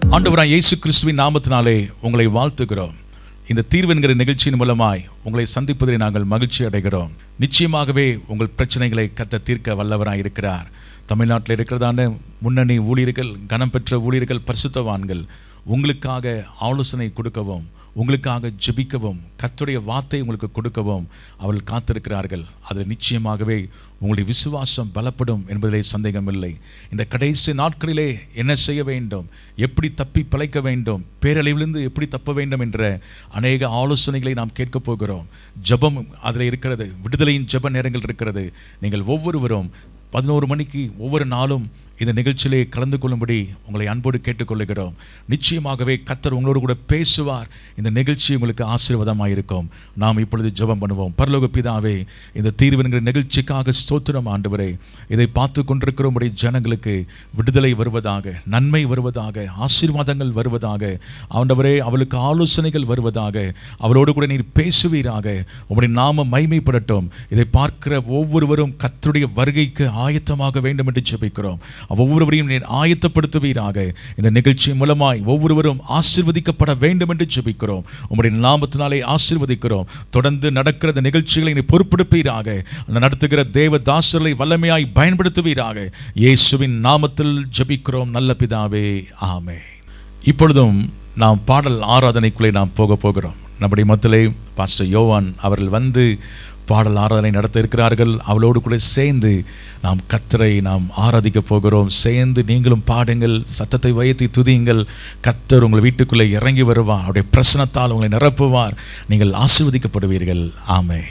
ஆண்டவராய் இயேசு கிறிஸ்துவின் நாமத்தினாலே உங்களை வாழ்த்துகிறோம் இந்த தீர்வு என்கிற நிகழ்ச்சியின் மூலமாய் உங்களை சந்திப்பதில் நாங்கள் மகிழ்ச்சி அடைகிறோம் நிச்சயமாகவே உங்கள் பிரச்சனைகளை கத்த தீர்க்க வல்லவராய் இருக்கிறார் தமிழ்நாட்டில் இருக்கிறதான முன்னணி ஊழியர்கள் கனம் பெற்ற ஊழியர்கள் பரிசுத்தவான்கள் உங்களுக்காக ஆலோசனை கொடுக்கவும் உங்களுக்காக ஜெபிக்கவும் கர்த்தருடைய வார்த்தை உங்களுக்கு கொடுக்கவும் அவர்கள் காத்திருக்கிறார்கள் அதில் நிச்சயமாகவே உங்களுடைய விசுவாசம் பலப்படும் என்பதிலே சந்தேகமில்லை இந்த கடைசி நாட்களிலே என்ன செய்ய வேண்டும் எப்படி தப்பி பிழைக்க வேண்டும் பேரழிவிலிருந்து எப்படி தப்ப வேண்டும் என்ற அநேக ஆலோசனைகளை நாம் கேட்கப் போகிறோம் ஜெபம் அதில் இருக்கிறது விடுதலையின் ஜெப நேரங்கள் இருக்கிறது நீங்கள் ஒவ்வொருவரும் பதினோரு மணிக்கு ஒவ்வொரு நாளும் இந்த நிகழ்ச்சியிலே கலந்து கொள்ளும்படி உங்களை அன்போடு கேட்டுக்கொள்கிறோம் நிச்சயமாகவே கத்தர் உங்களோடு கூட பேசுவார் இந்த நிகழ்ச்சி உங்களுக்கு ஆசீர்வாதமாக இருக்கும் நாம் இப்பொழுது ஜெபம் பண்ணுவோம் பரலோக பிதாவே இந்த தீர்வு என்கிற நிகழ்ச்சிக்காக ஸ்தோத்திரம் ஆண்டவரே இதை பார்த்து கொண்டிருக்கிற உடைய ஜனங்களுக்கு விடுதலை வருவதாக நன்மை வருவதாக ஆசீர்வாதங்கள் வருவதாக ஆண்டவரே அவளுக்கு ஆலோசனைகள் வருவதாக அவளோடு கூட நீர் பேசுவீராக உம்முடைய நாம மைமைப்படட்டும் இதை பார்க்கிற ஒவ்வொருவரும் கத்தருடைய வருகைக்கு ஆயத்தமாக வேண்டும் என்று ஜெபிக்கிறோம் ஒவ்வொருவரையும் நீர் ஆயத்தப்படுத்துவீராக இந்த நிகழ்ச்சி மூலமாய் ஒவ்வொருவரும் ஆசீர்வதிக்கப்பட வேண்டும் என்று ஜெபிக்கிறோம் உம்முடைய நாமத்தினாலே ஆசீர்வதிக்கிறோம் தொடர்ந்து நடக்கிற இந்த நிகழ்ச்சிகளை நீ பொறுப்பெடுப்பீராக நடத்துகிற தேவ தாசர்களை வல்லமையாய் பயன்படுத்துவீராக இயேசுவின் நாமத்தில் ஜெபிக்கிறோம் நல்ல பிதாவே ஆமே இப்பொழுதும் நாம் பாடல் ஆராதனைக்குள்ளே நாம் போக போகிறோம் நம்முடைய மத்திலே பாஸ்டர் யோவான் அவர்கள் வந்து பாடல் ஆராதனை நடத்த இருக்கிறார்கள் அவளோடு கூட சேர்ந்து நாம் கத்தரை நாம் ஆராதிக்க போகிறோம் சேர்ந்து நீங்களும் பாடுங்கள் சத்தத்தை உயர்த்தி துதியுங்கள் கத்தர் உங்கள் வீட்டுக்குள்ளே இறங்கி வருவார் அவருடைய பிரசனத்தால் உங்களை நிரப்புவார் நீங்கள் ஆசீர்வதிக்கப்படுவீர்கள் ஆமே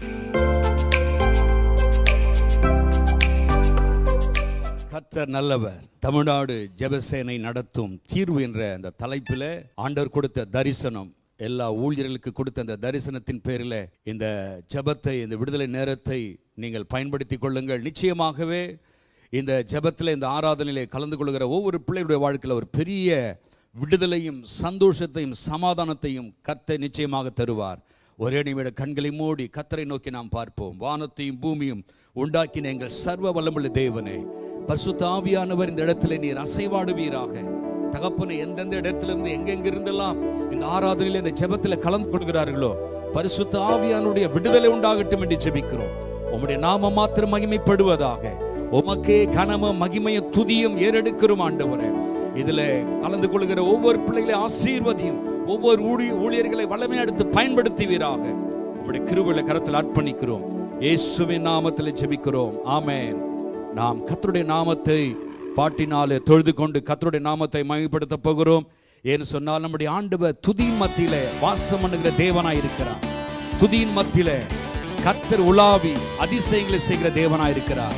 கர்த்தர் நல்லவர் தமிழ்நாடு ஜெபசேனை நடத்தும் தீர்வு என்ற அந்த தலைப்பில் ஆண்டவர் கொடுத்த தரிசனம் எல்லா ஊழியர்களுக்கு கொடுத்த அந்த தரிசனத்தின் பேரில் இந்த ஜெபத்தை இந்த விடுதலை நேரத்தை நீங்கள் பயன்படுத்தி கொள்ளுங்கள் நிச்சயமாகவே இந்த ஜெபத்தில் இந்த ஆராதனையிலே கலந்து கொள்கிற ஒவ்வொரு பிள்ளையுடைய வாழ்க்கையில் ஒரு பெரிய விடுதலையும் சந்தோஷத்தையும் சமாதானத்தையும் கர்த்தர் நிச்சயமாக தருவார் ஒரே நிமிட கண்களை மூடி கத்தரை நோக்கி நாம் பார்ப்போம் வானத்தையும் பூமியும் உண்டாக்கின எங்கள் சர்வ வல்லமுள்ள தேவனே பரிசுத்த ஆவியானவர் இந்த இடத்துல நீர் அசைவாடுவீராக தகப்பனை எந்தெந்த இடத்திலிருந்து எங்கெங்கிருந்தெல்லாம் இந்த ஆராதனையில் இந்த ஜெபத்துல கலந்து கொள்கிறார்களோ பரிசுத்த ஆவியானுடைய விடுதலை உண்டாகட்டும் என்று ஜெபிக்கிறோம் உம்முடைய நாம மாத்திரம் மகிமைப்படுவதாக உமக்கே கனமும் மகிமையும் துதியும் ஏறெடுக்கிறோம் ஆண்டவரே இதுல கலந்து கொள்கிற ஒவ்வொரு பிள்ளைகளை ஆசீர்வதியும் ஒவ்வொரு ஊழி ஊழியர்களை வல்லமையை எடுத்து பயன்படுத்துவீராக உங்களுடைய கிருபையில கரத்தில் அர்ப்பணிக்கிறோம் இயேசுவின் நாமத்தில் ஜெபிக்கிறோம் ஆமென் நாம் கர்த்தருடைய நாமத்தை பாட்டினாலே தொழுது கொண்டு கர்த்தருடைய நாமத்தை மகிமைப்படுத்த போகிறோம் ஏன்னு சொன்னால் நம்முடைய ஆண்டவர் துதியின் மத்தியில வாசம் பண்ணுகிற தேவனாய் இருக்கிறார் துதியின் மத்தியில கர்த்தர் உலாவி அதிசயங்களை செய்கிற தேவனாய் இருக்கிறார்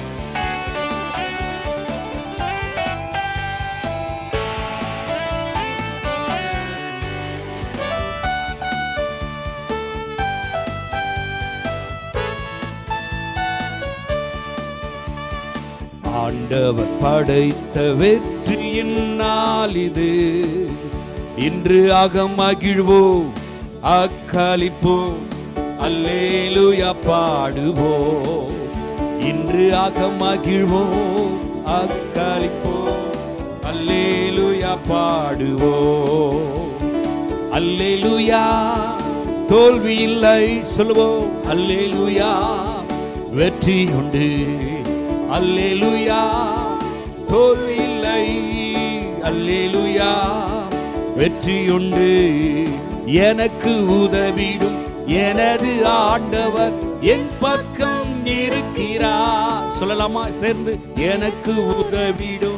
ஆண்டவர் படைத்த வெற்றியின் நாள் இது இன்று அகம் மகிழ்வோம் அக்களிப்போம் அல்லேலுயா பாடுவோம் இன்று அகம் மகிழ்வோம் அக்களிப்போம் அல்லேலுயா பாடுவோம் அல்லேலுயா தோல்வி இல்லை சொல்லுவோம் அல்லேலுயா வெற்றி உண்டு அல்லேலுயா தோல்வி இல்லை அல்லேலுயா வெற்றி உண்டு எனக்கு உதவிடும் எனது ஆண்டவர் என் பக்கம் இருக்கிறார் சொல்லலாமா சேர்ந்து எனக்கு உதவிடும்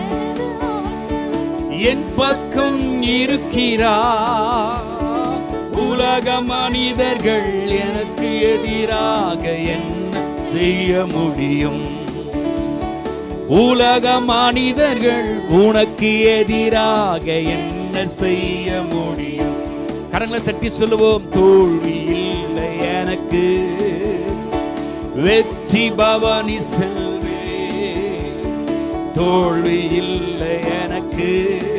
என் பக்கம் இருக்கிறார் உலக மனிதர்கள் எனக்கு எதிராக என்ன செய்ய முடியும் உலக மனிதர்கள் உனக்கு எதிராக என்ன செய்ய முடியும் கரங்களை தட்டி சொல்லுவோம் தோல்வி இல்லை எனக்கு வெற்றி பவனி செல்வே தோல்வி இல்லை எனக்கு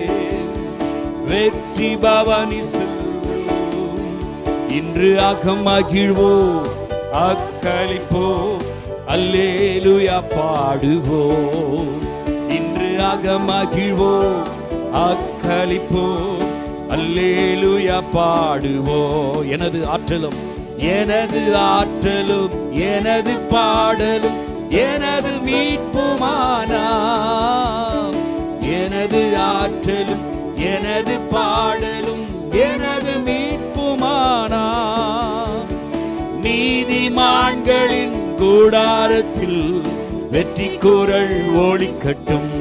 வெற்றி பவனி செல்வோம் இன்று அகம் மகிழ்வோம் அக்களிப்போம் அல்லேலுயா பாடுவோம் இன்று அக மகிழ்வோம் அக்க அக்களிப்போ அல்லேலுயா பாடுவோ எனது ஆற்றலும் எனது ஆற்றலும் எனது பாடலும் எனது மீட்புமானா எனது ஆற்றலும் எனது பாடலும் எனது மீட்புமானா நீதிமான்களின் கூடாரத்தில் வெற்றி குரல் ஒளிக்கட்டும்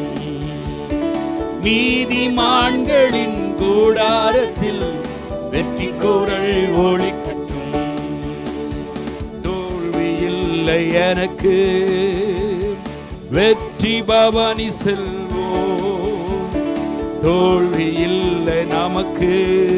நீதிமான்களின் கூடாரத்தில் வெற்றி குரல் ஒளிக்கட்டும் தோல்வி இல்லை எனக்கு வெற்றி பவனி செல்வோம் தோல்வி இல்லை நமக்கு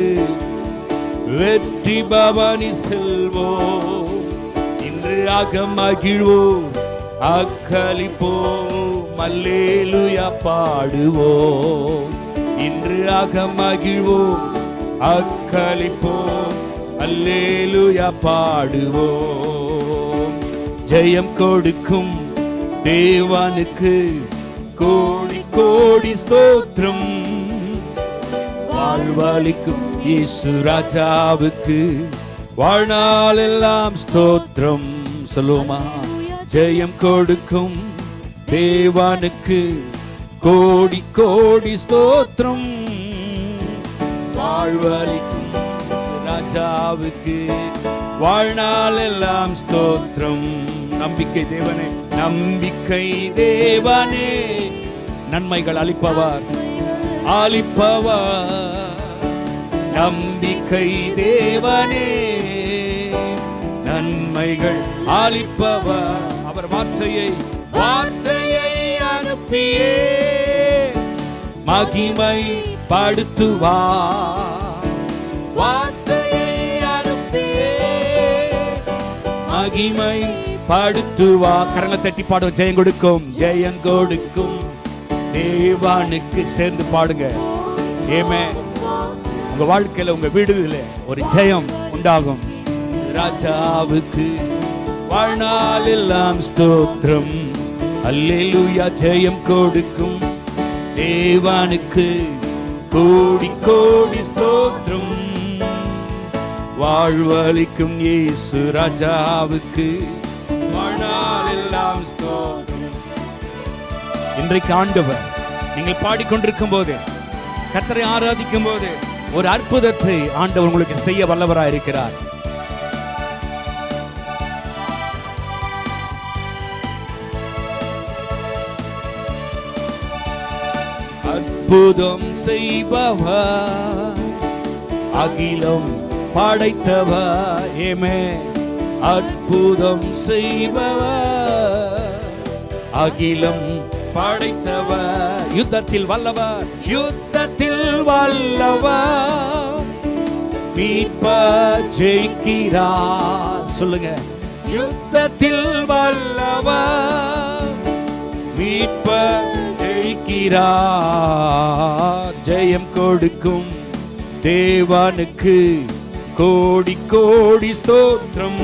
வெற்றி பவனி செல்வோம் இன்று அகமகிழ்வோம் அக்களிப்போம் அல்லேலுயா பாடுவோம் இன்று அகமகிழ்வோம் அக்களிப்போம் அல்லேலுயா பாடுவோம் ஜெயம் கொடுக்கும் தேவனுக்கு கோடி கோடி ஸ்தோத்திரம் வாழ்வழிக்கும் இயேசு ராஜாவுக்கு வாழ்நாள் எல்லாம் ஸ்தோத்திரம் சொல்லுமா ஜெயம் கொடுக்கும் தேவனுக்கு கோடி கோடி ஸ்தோத்திரம் வாழ்வழிக்கும் இயேசு ராஜாவுக்கு வாழ்நாள் எல்லாம் ஸ்தோத்திரம் நம்பிக்கை தேவனே நம்பிக்கை தேவனே நன்மைகள் அளிப்பவர் அளிப்பவர் நம்பிக்கை தேவனே நன்மைகள் அளிப்பவர் அவர் வார்த்தையை வார்த்தையை அனுப்பியே மகிமை படுத்துவார் வார்த்தையை அனுப்பியே மகிமை படுத்துவா கரங்களை தட்டி பாடும் ஜெயம் கொடுக்கும் ஜெயம் கொடுக்கும் தேவானுக்கு சேர்ந்து பாடுங்க ஏமே உங்க வாழ்க்கையில உங்க வீடுல ஒரு ஜெயம் உண்டாகும் ராஜாவுக்கு வாழ்நாள் எல்லாம் ஸ்தோத்திரம் அல்லேலூயா ஜெயம் கொடுக்கும் தேவானுக்கு கோடி கோடி ஸ்தோத்திரம் வாழ்வழிக்கும் இயேசு ராஜாவுக்கு வாழ்நாள் எல்லாம் ஸ்தோத்திரம் இன்றைக்கு ஆண்டவர் நீங்கள் பாடிக்கொண்டிருக்கும் போது கர்த்தரை ஆராதிக்கும் போது ஒரு அற்புதத்தை ஆண்டவர் உங்களுக்கு செய்ய வல்லவராய் இருக்கிறார் அற்புதம் செய்பவர் அகிலம் படைத்தவர் ஏமே அற்புதம் செய்பவர் அகிலம் படைத்தவர் யுத்தத்தில் வல்லவர் யுத்தத்தில் வல்லவர் மீட்ப ஜெயிக்கிறார் சொல்லுங்க யுத்தத்தில் வல்லவர் மீட்ப ஜெயிக்கிறார் ஜெயம் கொடுக்கும் தேவனுக்கு கோடி கோடி ஸ்தோத்திரம்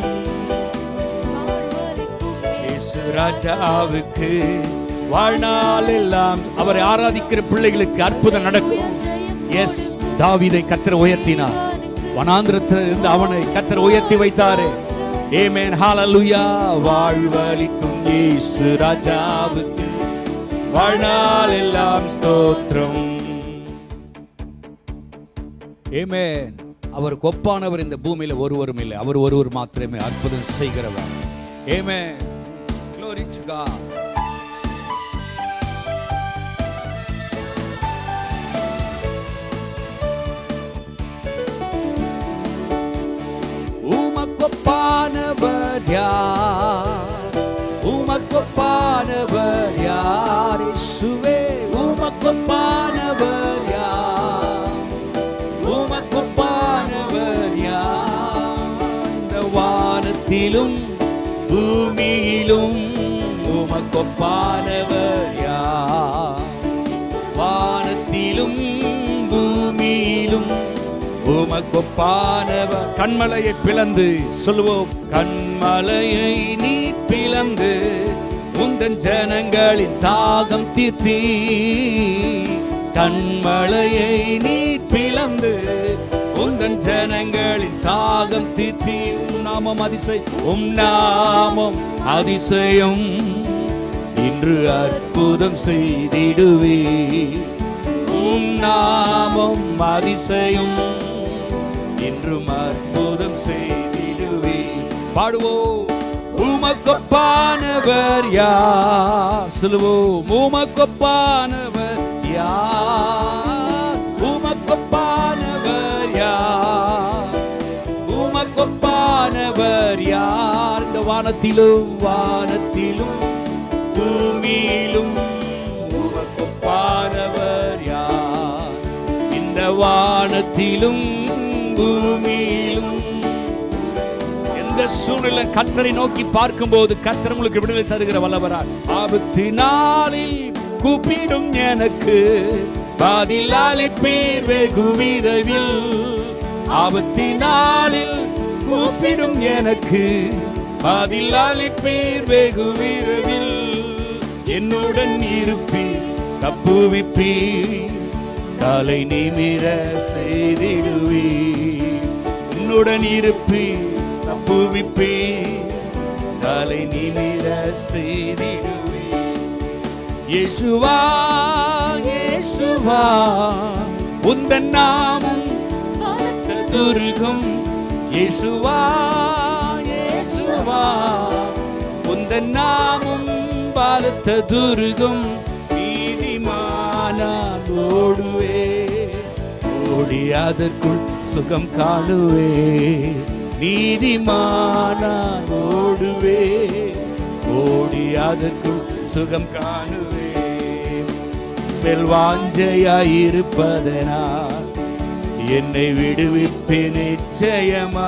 இயேசு ராஜாவுக்கு வாழ்நாள் எல்லாம் அவரை ஆராதிக்கிற பிள்ளைகளுக்கு அற்புதம் நடக்கும் எஸ் தாவீதை கத்தர் உயர்த்தினார் வனாந்திரத்தில் இருந்து அவனை கத்தர் உயர்த்தி வைத்தாரு ஏமேன் ஹalleluya வாழ்வளிக்கும் இயேசு ராஜாவுக்கு வாழ்நாள் எல்லாம் ஸ்தோத்திரம் ஏமேன் அவர் கொப்பானவர் இந்த பூமியில ஒருவரும் இல்லை அவர் ஒருவர் மாத்திரமே அற்புதம் செய்கிறவர் ஏமேன் Glory to God. உமக்கொப்பானவர் யார் உமக்கொப்பானவர் யார் இயேசுவே உமக்கொப்பானவர் யார் உமக்கொப்பானவர் யார் இந்த வானத்திலும் பூமியிலும் உமக்கொப்பானவர் யார் வானத்திலும் பூமியிலும் உமக்கொப்பானவர் கண்மலையை பிளந்து சொல்லுவோம் கண்மலையை நீ பிளந்து உந்தன் ஜனங்களின் தாகம் தீர்த்தி கண்மலையை நீ பிளந்து உந்தன் ஜனங்களின் தாகம் தீர்த்தி உம் நாமம் அதிசய உம் நாமம் அதிசயம் இன்று அற்புதம் செய்திடுவே உம் நாமம் அதிசயம் இன்றும் அற்புதம் செய்திடுவே பாடுவோம் உமக்கொப்பானவர் யார் சொல்லுவோம் உமக்கொப்பானவர் யார் உமக்கொப்பானவர் யார் உமக்கொப்பானவர் யார் இந்த வானத்திலும் வானத்திலும் பூமியிலும் உமக்கொப்பானவர் யார் இந்த வானத்திலும் பூமியிலும் எந்த சூழ்நிலை கத்தரை நோக்கி பார்க்கும்போது கத்தர் உங்களுக்கு விடுதலை தருகிற வல்லவரார் ஆபத்து நாளில் கூப்பிடும் எனக்கு பதில் அளிப்பீர் வெகு விரைவில் ஆபத்து நாளில் கூப்பிடும் எனக்கு பதில் அளிப்பீர் வெகு விரைவில் என்னுடன் இருப்பீர் தப்புவிப்பீர் தலை நிமிர செய்திடுவீர் என்னுடன் இருப்பீர் தப்புவிப்பீர் தலை நிமிர செய்திடுவீர் இயேசுவா இயேசுவா உந்தன் நாமம் பலத்த துருகம் இயேசுவா இயேசுவா உந்தன் நாமம் பலத்த துருகம் நீதிமானான் ஓடுவே ஓடி அதற்குள் சுகம் காணுவே நீதிமானான் ஓடுவே ஓடி அதற்குள் சுகம் காணுவே மேல் வாஞ்சையாயிருப்பதனா என்னை விடுவிப்பே நிச்சயமா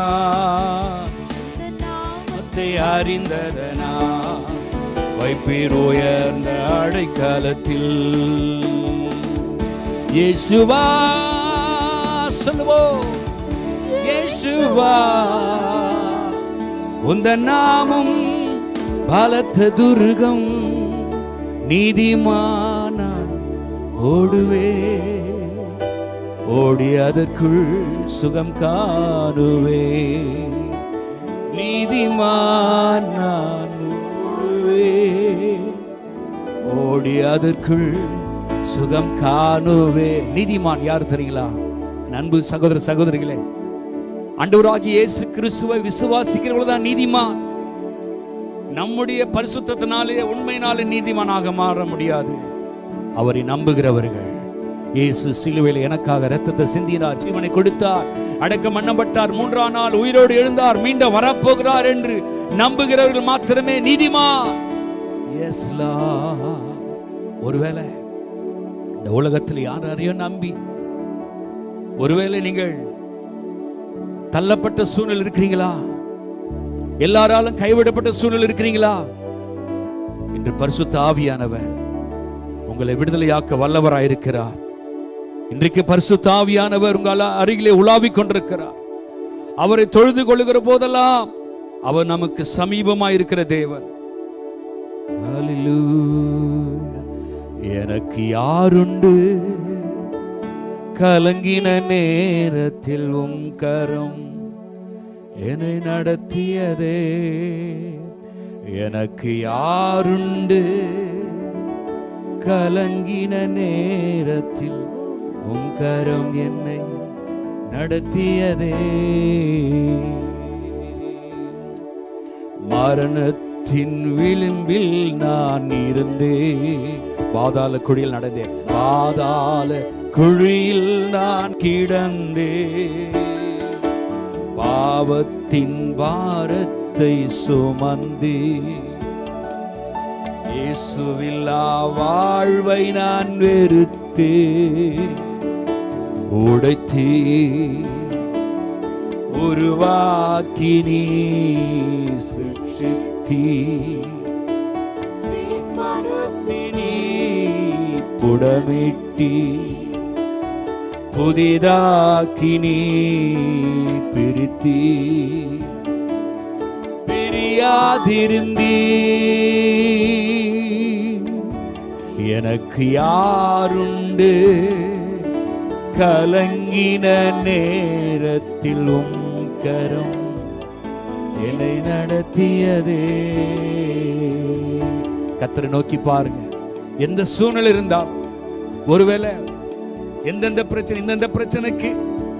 நாமத்தை அறிந்ததனா வைப்பீர் உயர்ந்த அடைக்காலத்தில் இயேசுவா சொல்லுவோம் இயேசுவா உந்த நாமம் பலத்த துர்கம் நீதிமானான் ஓடுவே ஓடி அதற்குள் சுகம் காணுவே நீதிமான் நான் ஓடுவே ஓடி அதற்குள் சுகம் காணுவே நீதிமான் யார் தெரியுங்களா நண்பு சகோதர சகோதரிகளே ஆண்டவராகிய இயேசு கிறிஸ்துவை விசுவாசிக்கிறவர்கள் தான் நீதிமான் நம்முடைய பரிசுத்தத்தினாலே உண்மையினாலே நீதிமானாக மாற முடியாது அவரை நம்புகிறவர்கள் இயேசு சிலுவையில் எனக்காக இரத்தத்தை சிந்தினார் ஜீவனை கொடுத்தார் அடக்கம் பண்ணப்பட்டார் மூன்றாம் நாள் உயிரோடு எழுந்தார் மீண்டும் வரப்போகிறார் என்று நம்புகிறவர்கள் மாத்திரமே நீதிமா எஸ் ஒருவேளை இந்த உலகத்தில் யார் யாரையும் நம்பி ஒருவேளை நீங்கள் தள்ளப்பட்ட சூழ்நிலை இருக்கிறீங்களா எல்லாராலும் கைவிடப்பட்ட சூழ்நிலை இருக்கிறீங்களா இன்று பரிசுத்த ஆவியானவர் உங்களை விடுதலையாக்க வல்லவராயிருக்கிறார் இன்றைக்கு பரிசுத்த ஆவியானவர் உங்கள் அருகிலே உலாவிக் கொண்டிருக்கிறார் அவரை தொழுது கொள்ளுகிற போதெல்லாம் அவர் நமக்கு சமீபமாய் இருக்கிற தேவன் Hallelujah. எனக்கு யாருண்டு கலங்கின நேரத்தில் உம் கரம் என்னை நடத்தியதே எனக்கு யாருண்டு கலங்கின நேரத்தில் உம் கரம் என்னை நடத்தியதே மரணத்தின் விளிம்பில் நான் இருந்தே பாதாள குழியில் நடந்தேன் பாதாள குழியில் நான் கிடந்தே பாவத்தின் பாரத்தை சுமந்தே இயேசுவில்லா வாழ்வை நான் வெறுத்தே உடைத்தே உருவாக்கி நீ சிருஷ்டித்தீ சீமரத்தினீ புடமிட்டி புதிதாக்கி நீ பிரித்தி பிரியாதிருந்தீ எனக்கு யாருண்டு கலங்கின நேரத்தில் உம் கரம் என்னை நடத்தியதே கத்தரை நோக்கி பாருங்க எந்த சூழ்நிலை இருந்தால் ஒருவேளை எந்தெந்த பிரச்சனை இந்தந்த பிரச்சனைக்கு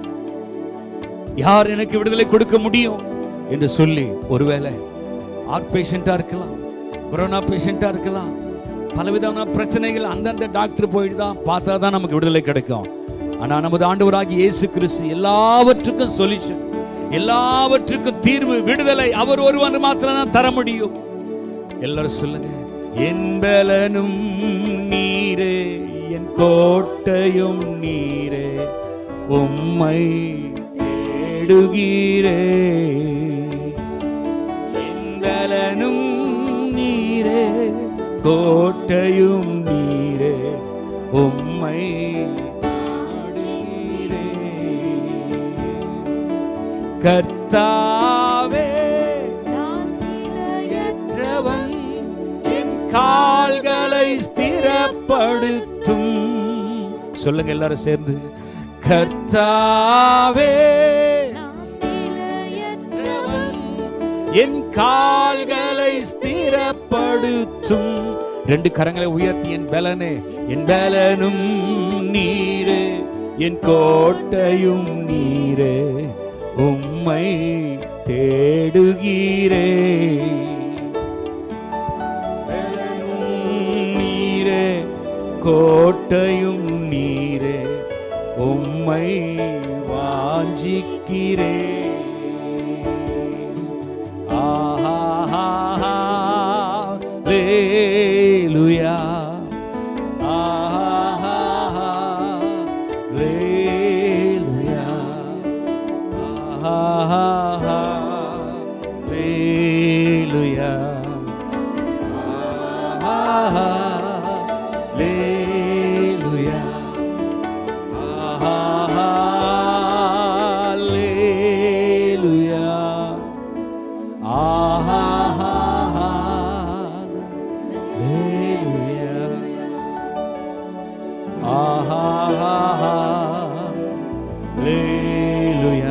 யார் எனக்கு விடுதலை கொடுக்க முடியும் என்று சொல்லி ஒருவேளை ஹார்ட் பேஷண்டா இருக்கலாம் கொரோனா பேஷண்டா இருக்கலாம் பலவிதமான பிரச்சனைகள் அந்தந்த டாக்டர் போயிட்டு தான் பார்த்தா தான் நமக்கு விடுதலை கிடைக்கும் ஆனா நமது ஆண்டவராகி இயேசு கிறிஸ்து எல்லாவற்றுக்கும் சொல்யூஷன் எல்லாவற்றுக்கும் தீர்வு விடுதலை அவர் ஒருவன் மாத்திரம் தான் தர முடியும் எல்லாரும் சொல்லுங்க என் பலனும் நீரே என் கோட்டையும் நீரே உம்மை தேடுகிறே என் பலனும் நீரே கோட்டையும் நீரே உம்மை நாடுகிறே. கர்த்தாவே ஏற்றவன் என் கால்களை ஸ்திரப்படுத்தும் சொல்லுங்க எல்லாரும் சேர்ந்து கர்த்தாவே ஏற்றவன் என் கால்களை ஸ்திரப்படுத்தும் ரெண்டு கரங்களை உயர்த்தி என் பலனே என் பலனும் நீரே என் கோட்டையும் நீரே உம்மை தேடுகிறே நீரே கோட்டையும் நீரே உம்மை வாஞ்சிக்கிறே ஆஹா லேலுயா ஆஹா லேலுயா ஆஹா லேலுயா ஆஹா லேலுயா ஆஹா லேலுயா ஆஹா லேலுயா ஆஹா லேலுயா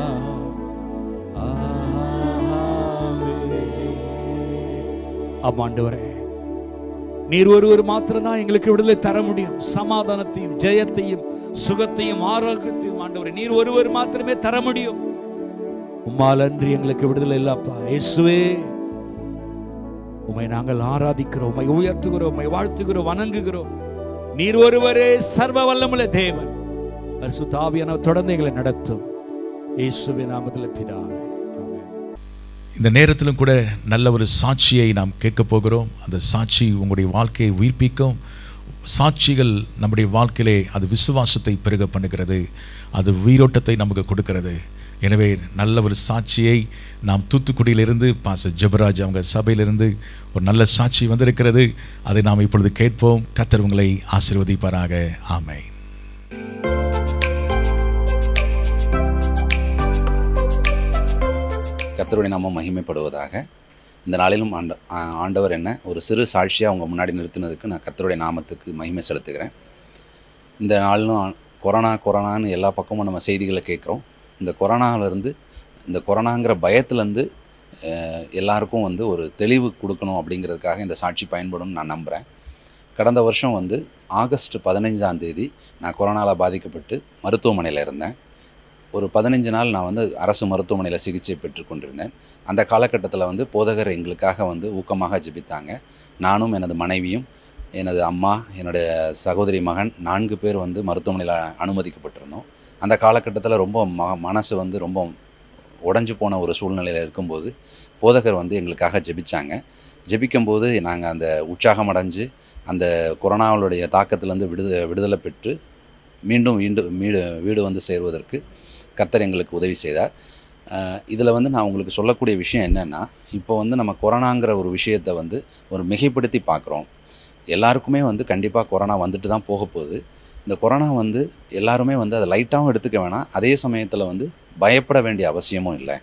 ஆமாண்டவரே நீர் ஒருவர் மாத்திரம்தான் எங்களுக்கு விடுதலை தர முடியும் சமாதானத்தையும் ஜெயத்தையும் சுகத்தையும் ஆரோக்கியத்தையும் ஆண்டவரே நீர் ஒருவர் மாத்திரமே தர முடியும் உம்மால் அன்றி எங்களுக்கு விடுதலை இல்லப்பா இயேசுவே உம்மை நாங்கள் ஆராதிக்கிறோம் உம்மை உயர்த்துகிறோம் உம்மை வாழ்த்துகிறோம் வணங்குகிறோம் நீர் ஒருவரே சர்வ வல்லமுள்ள தேவன் பரிசுத்தாவியான தொடர்ந்து எங்களை நடத்தும் இயேசுவின் நாமத்தில் பிதாவே ஆமென். இந்த நேரத்திலும் கூட நல்ல ஒரு சாட்சியை நாம் கேட்க போகிறோம் அந்த சாட்சி உங்களுடைய வாழ்க்கையை உயிர்ப்பிக்கும் சாட்சிகள் நம்முடைய வாழ்க்கையிலே அது விசுவாசத்தை பெருக பண்ணுகிறது அது உயிரோட்டத்தை நமக்கு கொடுக்கிறது எனவே நல்ல ஒரு சாட்சியை நாம் தூத்துக்குடியிலிருந்து பாச ஜெபராஜ் அவங்க சபையிலிருந்து ஒரு நல்ல சாட்சி வந்திருக்கிறது அதை நாம் இப்பொழுது கேட்போம் கத்தர் உங்களை ஆசீர்வதிப்பாராக ஆமை கர்த்தருடைய நாமம் மகிமைப்படுவதாக இந்த நாளிலும் ஆண்ட ஆ- ஆண்டவர் என்ன ஒரு சிறு சாட்சியாக அவங்க முன்னாடி நிறுத்தினதுக்கு நான் கர்த்தருடைய நாமத்துக்கு மகிமை செலுத்துகிறேன் இந்த நாளிலும் கொரோனா கொரோனான்னு எல்லா பக்கமும் நம்ம செய்திகளை கேட்குறோம் இந்த கொரோனாவிலேருந்து இந்த கொரோனாங்கிற பயத்துலேருந்து அஹ், எல்லாருக்கும் வந்து ஒரு தெளிவு கொடுக்கணும் அப்படிங்கிறதுக்காக இந்த சாட்சி பயன்படும்னு நான் நம்புகிறேன் கடந்த வருஷம் வந்து ஆகஸ்ட் பதினைஞ்சாம் தேதி நான் கொரோனாவில் பாதிக்கப்பட்டு மருத்துவமனையில் இருந்தேன் ஒரு பதினஞ்சு நாள் நான் வந்து அரசு மருத்துவமனையில் சிகிச்சை பெற்று கொண்டிருந்தேன் அந்த காலகட்டத்தில் வந்து போதகர் எங்களுக்காக வந்து ஊக்கமாக ஜெபித்தாங்க நானும் எனது மனைவியும் எனது அம்மா என்னுடைய சகோதரி மகன் நான்கு பேர் வந்து மருத்துவமனையில் அனுமதிக்கப்பட்டிருந்தோம் அந்த காலகட்டத்தில் ரொம்ப ம மனசு வந்து ரொம்ப உடைஞ்சு போன ஒரு சூழ்நிலையில் இருக்கும்போது போதகர் வந்து எங்களுக்காக ஜெபிச்சாங்க ஜெபிக்கும்போது நாங்கள் அந்த உற்சாகம் அடைஞ்சு அந்த கொரோனாவுடைய தாக்கத்திலேருந்து விடுத விடுதலை பெற்று மீண்டும் வீண்டு வீடு வீடு வந்து சேருவதற்கு கர்த்தர் எங்களுக்கு உதவி செய்தார் இதில் வந்து நான் உங்களுக்கு சொல்லக்கூடிய விஷயம் என்னென்னா இப்போ வந்து நம்ம கொரோனாங்கிற ஒரு விஷயத்தை வந்து ஒரு மிகைப்படுத்தி பார்க்குறோம் எல்லாருக்குமே வந்து கண்டிப்பாக கொரோனா வந்துட்டு தான் போக போகுது இந்த கொரோனா வந்து எல்லாருமே வந்து அதை லைட்டாகவும் எடுத்துக்க வேணாம் அதே சமயத்தில் வந்து பயப்பட வேண்டிய அவசியமும் இல்லை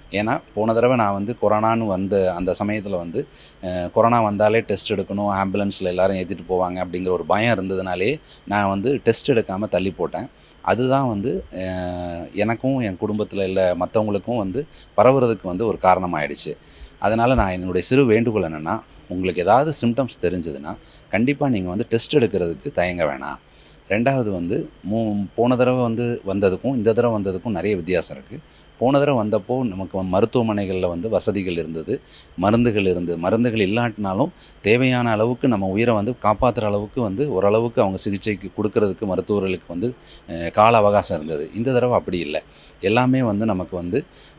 ஏன்னா போன தடவை நான் வந்து கொரோனான்னு வந்த அந்த சமயத்தில் வந்து அஹ், கொரோனா வந்தாலே டெஸ்ட் எடுக்கணும் ஆம்புலன்ஸில் எல்லாரும் ஏற்றிட்டு போவாங்க அப்படிங்கிற ஒரு பயம் இருந்ததுனாலே நான் வந்து டெஸ்ட் எடுக்காமல் தள்ளி போட்டேன் அதுதான் வந்து அஹ், எனக்கும் என் குடும்பத்தில் இல்லை மற்றவங்களுக்கும் வந்து பரவுறதுக்கு வந்து ஒரு காரணமாயிடுச்சு அதனால் நான் என்னுடைய சிறு வேண்டுகோள் என்னென்னா உங்களுக்கு ஏதாவது சிம்டம்ஸ் தெரிஞ்சதுன்னா கண்டிப்பாக நீங்கள் வந்து டெஸ்ட் எடுக்கிறதுக்கு தயங்க வேணாம் ரெண்டாவது வந்து மூ போன தடவை வந்து வந்ததுக்கும் இந்த தடவை வந்ததுக்கும் நிறைய வித்தியாசம் இருக்குது போன தடவை வந்தப்போ நமக்கு வந்து மருத்துவமனைகளில் வந்து வசதிகள் இருந்தது மருந்துகள் இருந்தது மருந்துகள் இல்லாட்டினாலும் தேவையான அளவுக்கு நம்ம உயிரை வந்து காப்பாற்றுற அளவுக்கு வந்து ஓரளவுக்கு அவங்க சிகிச்சைக்கு கொடுக்கறதுக்கு மருத்துவர்களுக்கு வந்து அஹ், கால அவகாசம் இருந்தது இந்த தடவை அப்படி இல்லை எல்லாமே வந்து நமக்கு வந்து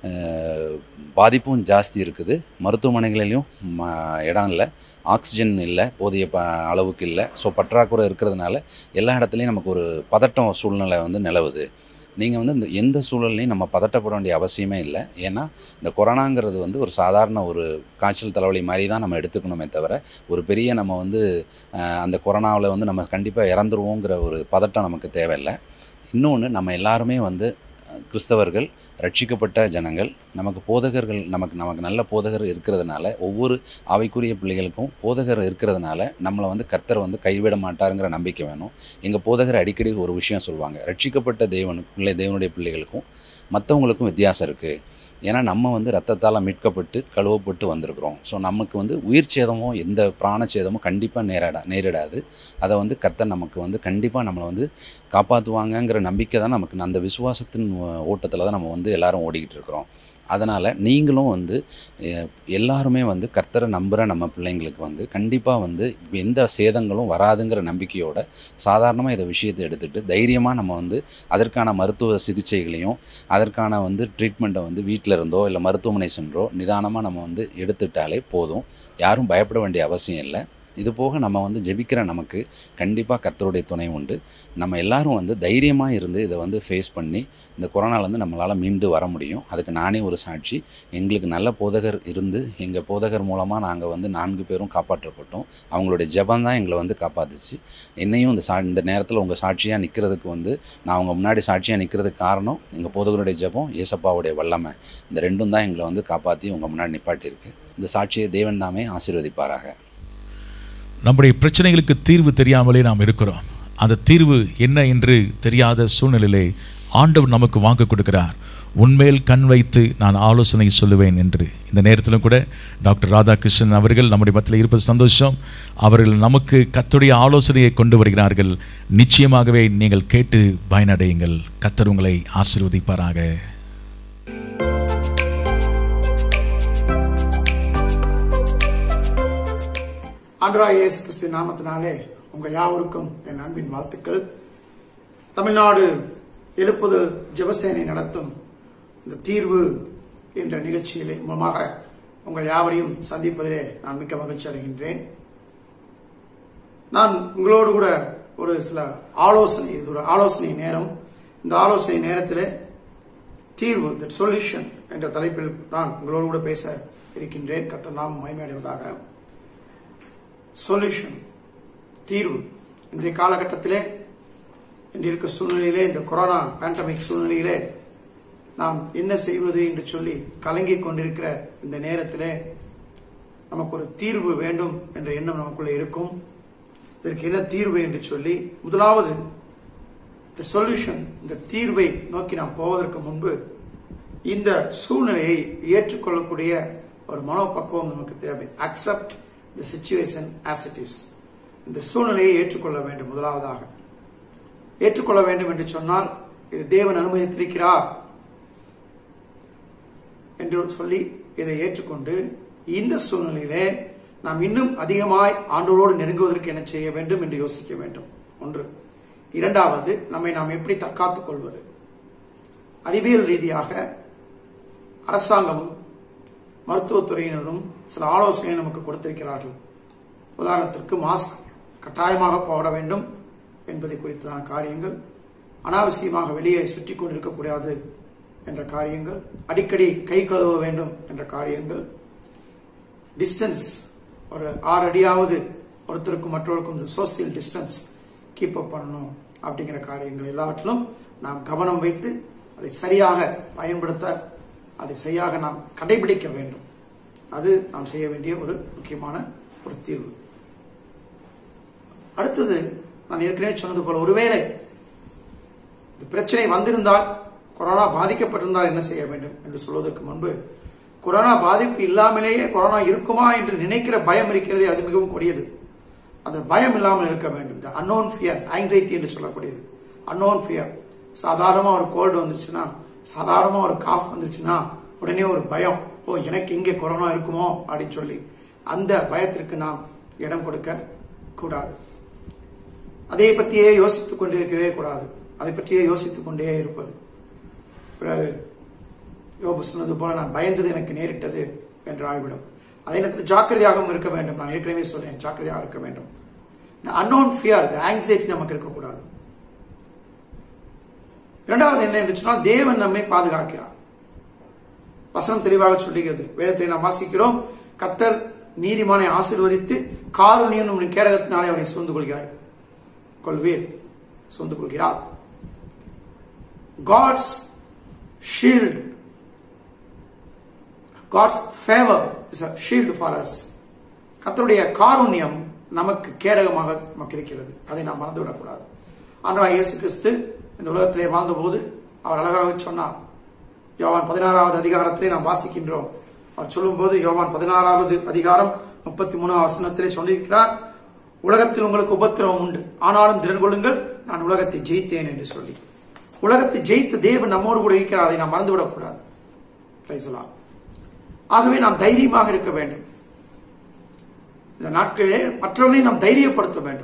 அஹ், பாதிப்பும் ஜாஸ்தி இருக்குது மருத்துவமனைகளிலையும் ம இடம் இல்லை ஆக்சிஜன் இல்லை போதிய ப அளவுக்கு இல்லை ஸோ பற்றாக்குறை இருக்கிறதுனால எல்லா இடத்துலையும் நமக்கு ஒரு பதட்டம் சூழ்நிலை வந்து நிலவுது நீங்கள் வந்து இந்த எந்த சூழல்லையும் நம்ம பதட்டப்பட வேண்டிய அவசியமே இல்லை ஏன்னா இந்த கொரோனாங்கிறது வந்து ஒரு சாதாரண ஒரு காய்ச்சல் தலைவலி மாதிரி தான் நம்ம எடுத்துக்கணுமே தவிர ஒரு பெரிய நம்ம வந்து அஹ், அந்த கொரோனாவில் வந்து நம்ம கண்டிப்பாக இறந்துருவோங்கிற ஒரு பதட்டம் நமக்கு தேவையில்லை இன்னொன்று நம்ம எல்லாருமே வந்து அஹ், கிறிஸ்தவர்கள் ரட்சிக்கப்பட்ட ஜனங்கள் நமக்கு போதகர்கள் நமக்கு நமக்கு நல்ல போதகர் இருக்கிறதுனால ஒவ்வொரு ஆவிக்குரிய பிள்ளைகளுக்கும் போதகர் இருக்கிறதுனால நம்மளை வந்து கர்த்தர் வந்து கைவிட மாட்டாருங்கிற நம்பிக்கை வேணும் எங்கள் போதகர் அடிக்கடி ஒரு விஷயம் சொல்லுவாங்க ரட்சிக்கப்பட்ட தேவனுக்கு பிள்ளை தேவனுடைய பிள்ளைகளுக்கும் மற்றவங்களுக்கும் வித்தியாசம் இருக்குது ஏன்னா நம்ம வந்து ரத்தத்தால் மீட்கப்பட்டு கழுவப்பட்டு வந்திருக்கிறோம் ஸோ நமக்கு வந்து உயிர் சேதமோ எந்த பிராண சேதமோ கண்டிப்பாக நேரிடா நேரிடாது அதை வந்து கர்த்தர் நமக்கு வந்து கண்டிப்பாக நம்மளை வந்து காப்பாற்றுவாங்கங்கிற நம்பிக்கை தான் நமக்கு அந்த விசுவாசத்தின் ஓட்டத்தில் தான் நம்ம வந்து எல்லாரும் ஓடிக்கிட்டு இருக்கிறோம் அதனால் நீங்களும் வந்து அஹ், எல்லாருமே வந்து கர்த்தரை நம்புகிற நம்ம பிள்ளைங்களுக்கு வந்து கண்டிப்பாக வந்து எந்த சேதங்களும் வராதுங்கிற நம்பிக்கையோட சாதாரணமாக இதை விஷயத்தை எடுத்துகிட்டு தைரியமாக நம்ம வந்து அதற்கான மருத்துவ சிகிச்சைகளையும் அதற்கான வந்து ட்ரீட்மெண்ட்டை வந்து வீட்டில் இருந்தோ இல்லை மருத்துவமனை சென்றோ நிதானமாக நம்ம வந்து எடுத்துட்டாலே போதும் யாரும் பயப்பட வேண்டிய அவசியம் இல்லை இது போக நம்ம வந்து ஜெபிக்கிற நமக்கு கண்டிப்பாக கர்த்தருடைய துணை உண்டு நம்ம எல்லாரும் வந்து தைரியமாக இருந்து இதை வந்து ஃபேஸ் பண்ணி இந்த கொரோனாலேருந்து நம்மளால் மீண்டு வர முடியும் அதுக்கு நானே ஒரு சாட்சி எங்களுக்கு நல்ல போதகர் இருந்து எங்கள் போதகர் மூலமாக நாங்கள் வந்து நான்கு பேரும் காப்பாற்றப்பட்டோம் அவங்களுடைய ஜெபம் தான் எங்களை வந்து காப்பாத்துச்சு என்னையும் இந்த சா இந்த நேரத்தில் உங்கள் சாட்சியாக நிற்கிறதுக்கு வந்து நான் அவங்க முன்னாடி சாட்சியாக நிற்கிறதுக்கு காரணம் எங்கள் போதகருடைய ஜெபம் ஏசப்பாவுடைய வல்லமை இந்த ரெண்டும் தான் எங்களை வந்து காப்பாற்றி உங்கள் முன்னாடி நிப்பாட்டியிருக்கு இந்த சாட்சியை தேவன் தாமே ஆசீர்வதிப்பாராக நம்முடைய பிரச்சனைகளுக்கு தீர்வு தெரியாமலே நாம் இருக்கிறோம் அந்த தீர்வு என்ன என்று தெரியாத சூழ்நிலையிலே ஆண்டவர் நமக்கு வாக்கு கொடுக்கிறார் உன்மேல் கண் வைத்து நான் ஆலோசனை சொல்லுவேன் என்று இந்த நேரத்திலும் கூட டாக்டர் ராதாகிருஷ்ணன் அவர்கள் நம்முடைய மத்தியில் இருப்பது சந்தோஷம் அவர்கள் நமக்கு கத்துடைய ஆலோசனையை கொண்டு வருகிறார்கள் நிச்சயமாகவே நீங்கள் கேட்டு பயனடையுங்கள் கத்தர் உங்களை ஆசீர்வதிப்பாராக ஆண்டராய் இயேசு கிறிஸ்து நாமத்தினாலே உங்கள் யாவருக்கும் என் அன்பின் வாழ்த்துக்கள் தமிழ்நாடு எழுப்புதல் ஜெபசேனை நடத்தும் இந்த தீர்வு என்ற நிகழ்ச்சியிலே மூலமாக உங்கள் யாவரையும் சந்திப்பதிலே நான் மிக்க மகிழ்ச்சி அடைகின்றேன் நான் உங்களோடு கூட ஒரு சில ஆலோசனை இது ஒரு ஆலோசனை நேரம் இந்த ஆலோசனை நேரத்திலே தீர்வு த சொல்யூஷன் என்ற தலைப்பில் தான் உங்களோடு கூட பேச இருக்கின்றேன் கத்த நாம் மகிமையடைவதாக சொல்யூஷன் தீர்வு இன்றைய காலகட்டத்திலே இன்று இருக்க சூழ்நிலையிலே இந்த கொரோனா பேண்டமிக் சூழ்நிலையிலே நாம் என்ன செய்வது என்று சொல்லி கலங்கிக் கொண்டிருக்கிற இந்த நேரத்திலே நமக்கு ஒரு தீர்வு வேண்டும் என்ற எண்ணம் நமக்குள்ள இருக்கும் இதற்கு என்ன தீர்வு என்று சொல்லி முதலாவது இந்த சொல்யூஷன் இந்த தீர்வை நோக்கி நாம் போவதற்கு முன்பு இந்த சூழ்நிலையை ஏற்றுக்கொள்ளக்கூடிய ஒரு மனோபக்குவம் நமக்கு தேவை accept the situation as it is இந்த சூழ்நிலையை ஏற்றுக்கொள்ள வேண்டும் முதலாவதாக ஏற்றுக்கொள்ள வேண்டும் என்று சொன்னால் இது தேவன் அனுமதித்திருக்கிறார் என்று சொல்லி இதை ஏற்றுக்கொண்டு இந்த சூழ்நிலையிலே நாம் இன்னும் அதிகமாய் ஆண்டோரோடு நெருங்குவதற்கு என்ன செய்ய வேண்டும் என்று யோசிக்க வேண்டும் ஒன்று இரண்டாவது நம்மை நாம் எப்படி தற்காத்துக் கொள்வது அறிவியல் ரீதியாக அரசாங்கமும் மருத்துவத்துறையினரும் சில ஆலோசனை நமக்கு கொடுத்திருக்கிறார்கள் உதாரணத்திற்கு மாஸ்க் கட்டாயமாக போட வேண்டும் என்பதை குறித்ததான காரியங்கள் அனாவசியமாக வெளியே சுற்றி கொண்டிருக்கக்கூடாது என்ற காரியங்கள் அடிக்கடி கை கழுவ வேண்டும் என்ற காரியங்கள் டிஸ்டன்ஸ் ஒரு ஆறு அடியாவது ஒருத்தருக்கும் மற்றவருக்கும் சோசியல் டிஸ்டன்ஸ் கீப் அப் பண்ணணும் அப்படிங்கிற காரியங்கள் எல்லாவற்றிலும் நாம் கவனம் வைத்து அதை சரியாக பயன்படுத்த அதை சரியாக நாம் கடைபிடிக்க வேண்டும் அது நாம் செய்ய வேண்டிய ஒரு முக்கியமான ஒரு தீர்வு அடுத்தது நான் ஏற்கனவே சொன்னது போல ஒருவேளை இந்த பிரச்சனை வந்திருந்தால் கொரோனா பாதிக்கப்பட்டிருந்தால் என்ன செய்ய வேண்டும் என்று சொல்வதற்கு முன்பு கொரோனா பாதிப்பு இல்லாமலேயே கொரோனா இருக்குமா என்று நினைக்கிற பயம் இருக்கிறதே அது மிகவும் கொடியது அந்த பயம் இல்லாமல் இருக்க வேண்டும் இந்த அன்னோன் ஃபியர் ஆங்ஸைட்டி என்று சொல்லக்கூடியது அன்னோன் ஃபியர் சாதாரணமாக ஒரு கோல்டு வந்துருச்சுன்னா சாதாரணமாக ஒரு காஃப் வந்துருச்சுன்னா உடனே ஒரு பயம் ஓ எனக்கு இங்கே கொரோனா இருக்குமோ அப்படின்னு சொல்லி அந்த பயத்திற்கு நாம் இடம் கொடுக்க கூடாது அதை பற்றியே யோசித்துக் கொண்டிருக்கவே கூடாது அதை பற்றியே யோசித்துக் கொண்டே இருப்பது பிறகு யோபு சொன்னது போல நான் பயந்தது எனக்கு நேரிட்டது என்று ஆகிவிடும் அதே நேரத்தில் ஜாக்கிரதையாகவும் இருக்க வேண்டும் நான் ஏற்கனவே சொன்னேன் ஜாக்கிரதையாக இருக்க வேண்டும் இந்த அன்னோன் ஃபியர் இந்த ஆங்ஸைட்டி நமக்கு இருக்கக்கூடாது இரண்டாவது என்ன என்று சொன்னால் தேவன் நம்மை பாதுகாக்கிறார் வசனம் தெளிவாக சொல்லுகிறது வேதத்தை நாம் வாசிக்கிறோம் கத்தர் நீதிமானை ஆசீர்வதித்து காருணியம் என்னும் கேடகத்தினாலே அவனை சூழ்ந்து கொள்கிறார் கொள்வீர் சூழ்ந்து கொள்கிறார் God's shield God's favour is a shield for us கத்தருடைய காருண்யம் நமக்கு கேடகமாக நமக்கு இருக்கிறது அதை நாம் மறந்துவிடக்கூடாது ஆனால் இயேசு கிறிஸ்து இந்த உலகத்திலே வாழ்ந்தபோது அவர் அழகாக சொன்னார் யோவான் பதினாறாவது அதிகாரத்திலே நாம் வாசிக்கின்றோம் அவர் சொல்லும்போது யோவான் பதினாறாவது அதிகாரம் முப்பத்தி மூணாவது வசனத்திலே சொல்லியிருக்கிறார் உலகத்தில் உங்களுக்கு உபத்திரவம் உண்டு ஆனாலும் திறன் கொள்ளுங்கள் நான் உலகத்தை ஜெயித்தேன் என்று சொல்லி உலகத்தை ஜெயித்த தேவன் நம்மோடு கூட இருக்கிறார் அதை நாம் மறந்துவிடக்கூடாது Praise the Lord. ஆகவே நாம் தைரியமாக இருக்க வேண்டும் இந்த நாட்களிலே மற்றவர்களை நாம் தைரியப்படுத்த வேண்டும்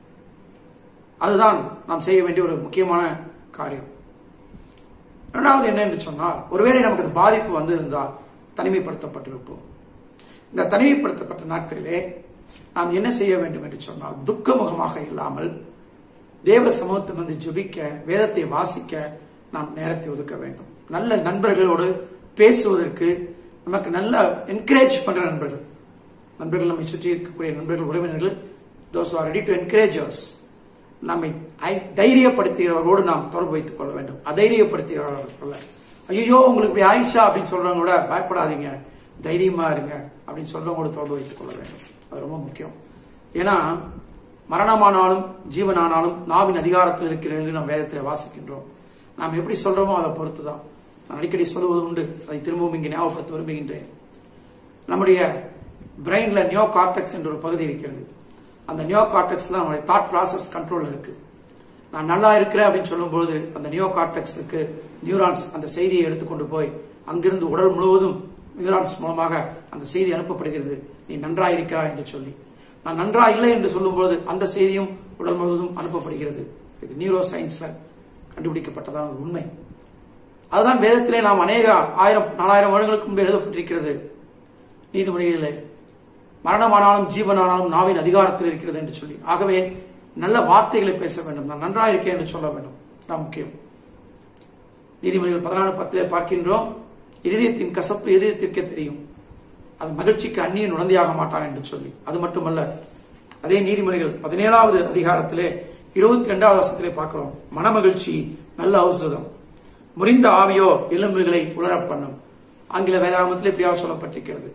அதுதான் நாம் செய்ய வேண்டிய ஒரு முக்கியமான காரியம் இரண்டாவது என்ன என்று சொன்னால் ஒருவேளை நமக்கு அந்த பாதிப்பு வந்திருந்தால் தனிமைப்படுத்தப்பட்டிருப்போம் இந்த தனிமைப்படுத்தப்பட்ட நாட்களிலே நாம் என்ன செய்ய வேண்டும் என்று சொன்னால் துக்கமுகமாக இல்லாமல் தேவ சமூகத்தில் வந்து ஜெபிக்க வேதத்தை வாசிக்க நாம் நேரத்தை ஒதுக்க வேண்டும் நல்ல நண்பர்களோடு பேசுவதற்கு நமக்கு நல்ல என்கரேஜ் பண்ற நண்பர்கள் நண்பர்கள் நம்மை சுற்றி இருக்கக்கூடிய நண்பர்கள் உறவினர்கள் those are ready to encourage us நம்மை ஐ- தைரியப்படுத்துகிறவர்களோடு நாம் தொடர்பு வைத்துக் கொள்ள வேண்டும் அதைரியப்படுத்துகிறவர்கள் அல்ல ஐயோ உங்களுக்கு இப்படி ஆயிடுச்சா அப்படின்னு சொல்றவங்க கூட பயப்படாதீங்க தைரியமா இருங்க அப்படின்னு சொல்றவங்களோட தொடர்பு வைத்துக் கொள்ள வேண்டும் அது ரொம்ப முக்கியம் ஏன்னா மரணமானாலும் ஜீவனானாலும் நாவின் அதிகாரத்தில் இருக்கிறது என்று நாம் வேதத்தில் வாசிக்கின்றோம் நாம் எப்படி சொல்றோமோ அதை பொறுத்து தான் நான் அடிக்கடி சொல்லுவது உண்டு அதை திரும்பவும் இங்கே ஞாபகப்படுத்த விரும்புகின்றேன் நம்முடைய பிரெயின்ல நியோ கார்டெக்ஸ் என்ற ஒரு பகுதி இருக்கிறது அந்த நியோ கார்டெக்ஸ் தான் நம்முடைய தாட் ப்ராசஸ் கண்ட்ரோல் இருக்கு நான் நல்லா இருக்கிறேன் அப்படின்னு சொல்லும்போது அந்த நியோ கார்டெக்ஸுக்கு நியூரான்ஸ் அந்த செய்தியை எடுத்துக்கொண்டு போய் அங்கிருந்து உடல் முழுவதும் நியூரான்ஸ் மூலமாக அந்த செய்தி அனுப்பப்படுகிறது நீ நன்றா இருக்கிறாய் என்று சொல்லி நான் நன்றா இல்லை என்று சொல்லும்போது அந்த செய்தியும் உடல் முழுவதும் அனுப்பப்படுகிறது இது நியூரோ சயின்ஸ்ல கண்டுபிடிக்கப்பட்டதான ஒரு உண்மை அதுதான் வேதத்திலே நாம் அநேக ஆயிரம் நாலாயிரம் வருடங்களுக்கு முன்பு எழுதப்பட்டிருக்கிறது நீதிமொழிகளிலே மரணமானாலும் ஜீவனானாலும் நாவின் அதிகாரத்தில் இருக்கிறது என்று சொல்லி ஆகவே நல்ல வார்த்தைகளை பேச வேண்டும் நான் நன்றாக இருக்கேன் என்று சொல்ல வேண்டும் தான் முக்கியம் நீதிமொழிகள் பதினாலு பத்திலே பார்க்கின்றோம் இருதயத்தின் கசப்பு இருதயத்திற்கே தெரியும் அது மகிழ்ச்சிக்கு அந்நியன் உடந்தையாக மாட்டான் என்று சொல்லி அது மட்டுமல்ல அதே நீதிமொழிகள் பதினேழாவது அதிகாரத்திலே இருபத்தி ரெண்டாவது வருஷத்திலே பார்க்கிறோம் மனமகிழ்ச்சி நல்ல ஔஷதம் முறிந்த ஆவியோ எலும்புகளை உலரப் பண்ணும் ஆங்கில வேதாகமத்தில் இப்படியாக சொல்லப்பட்டிருக்கிறது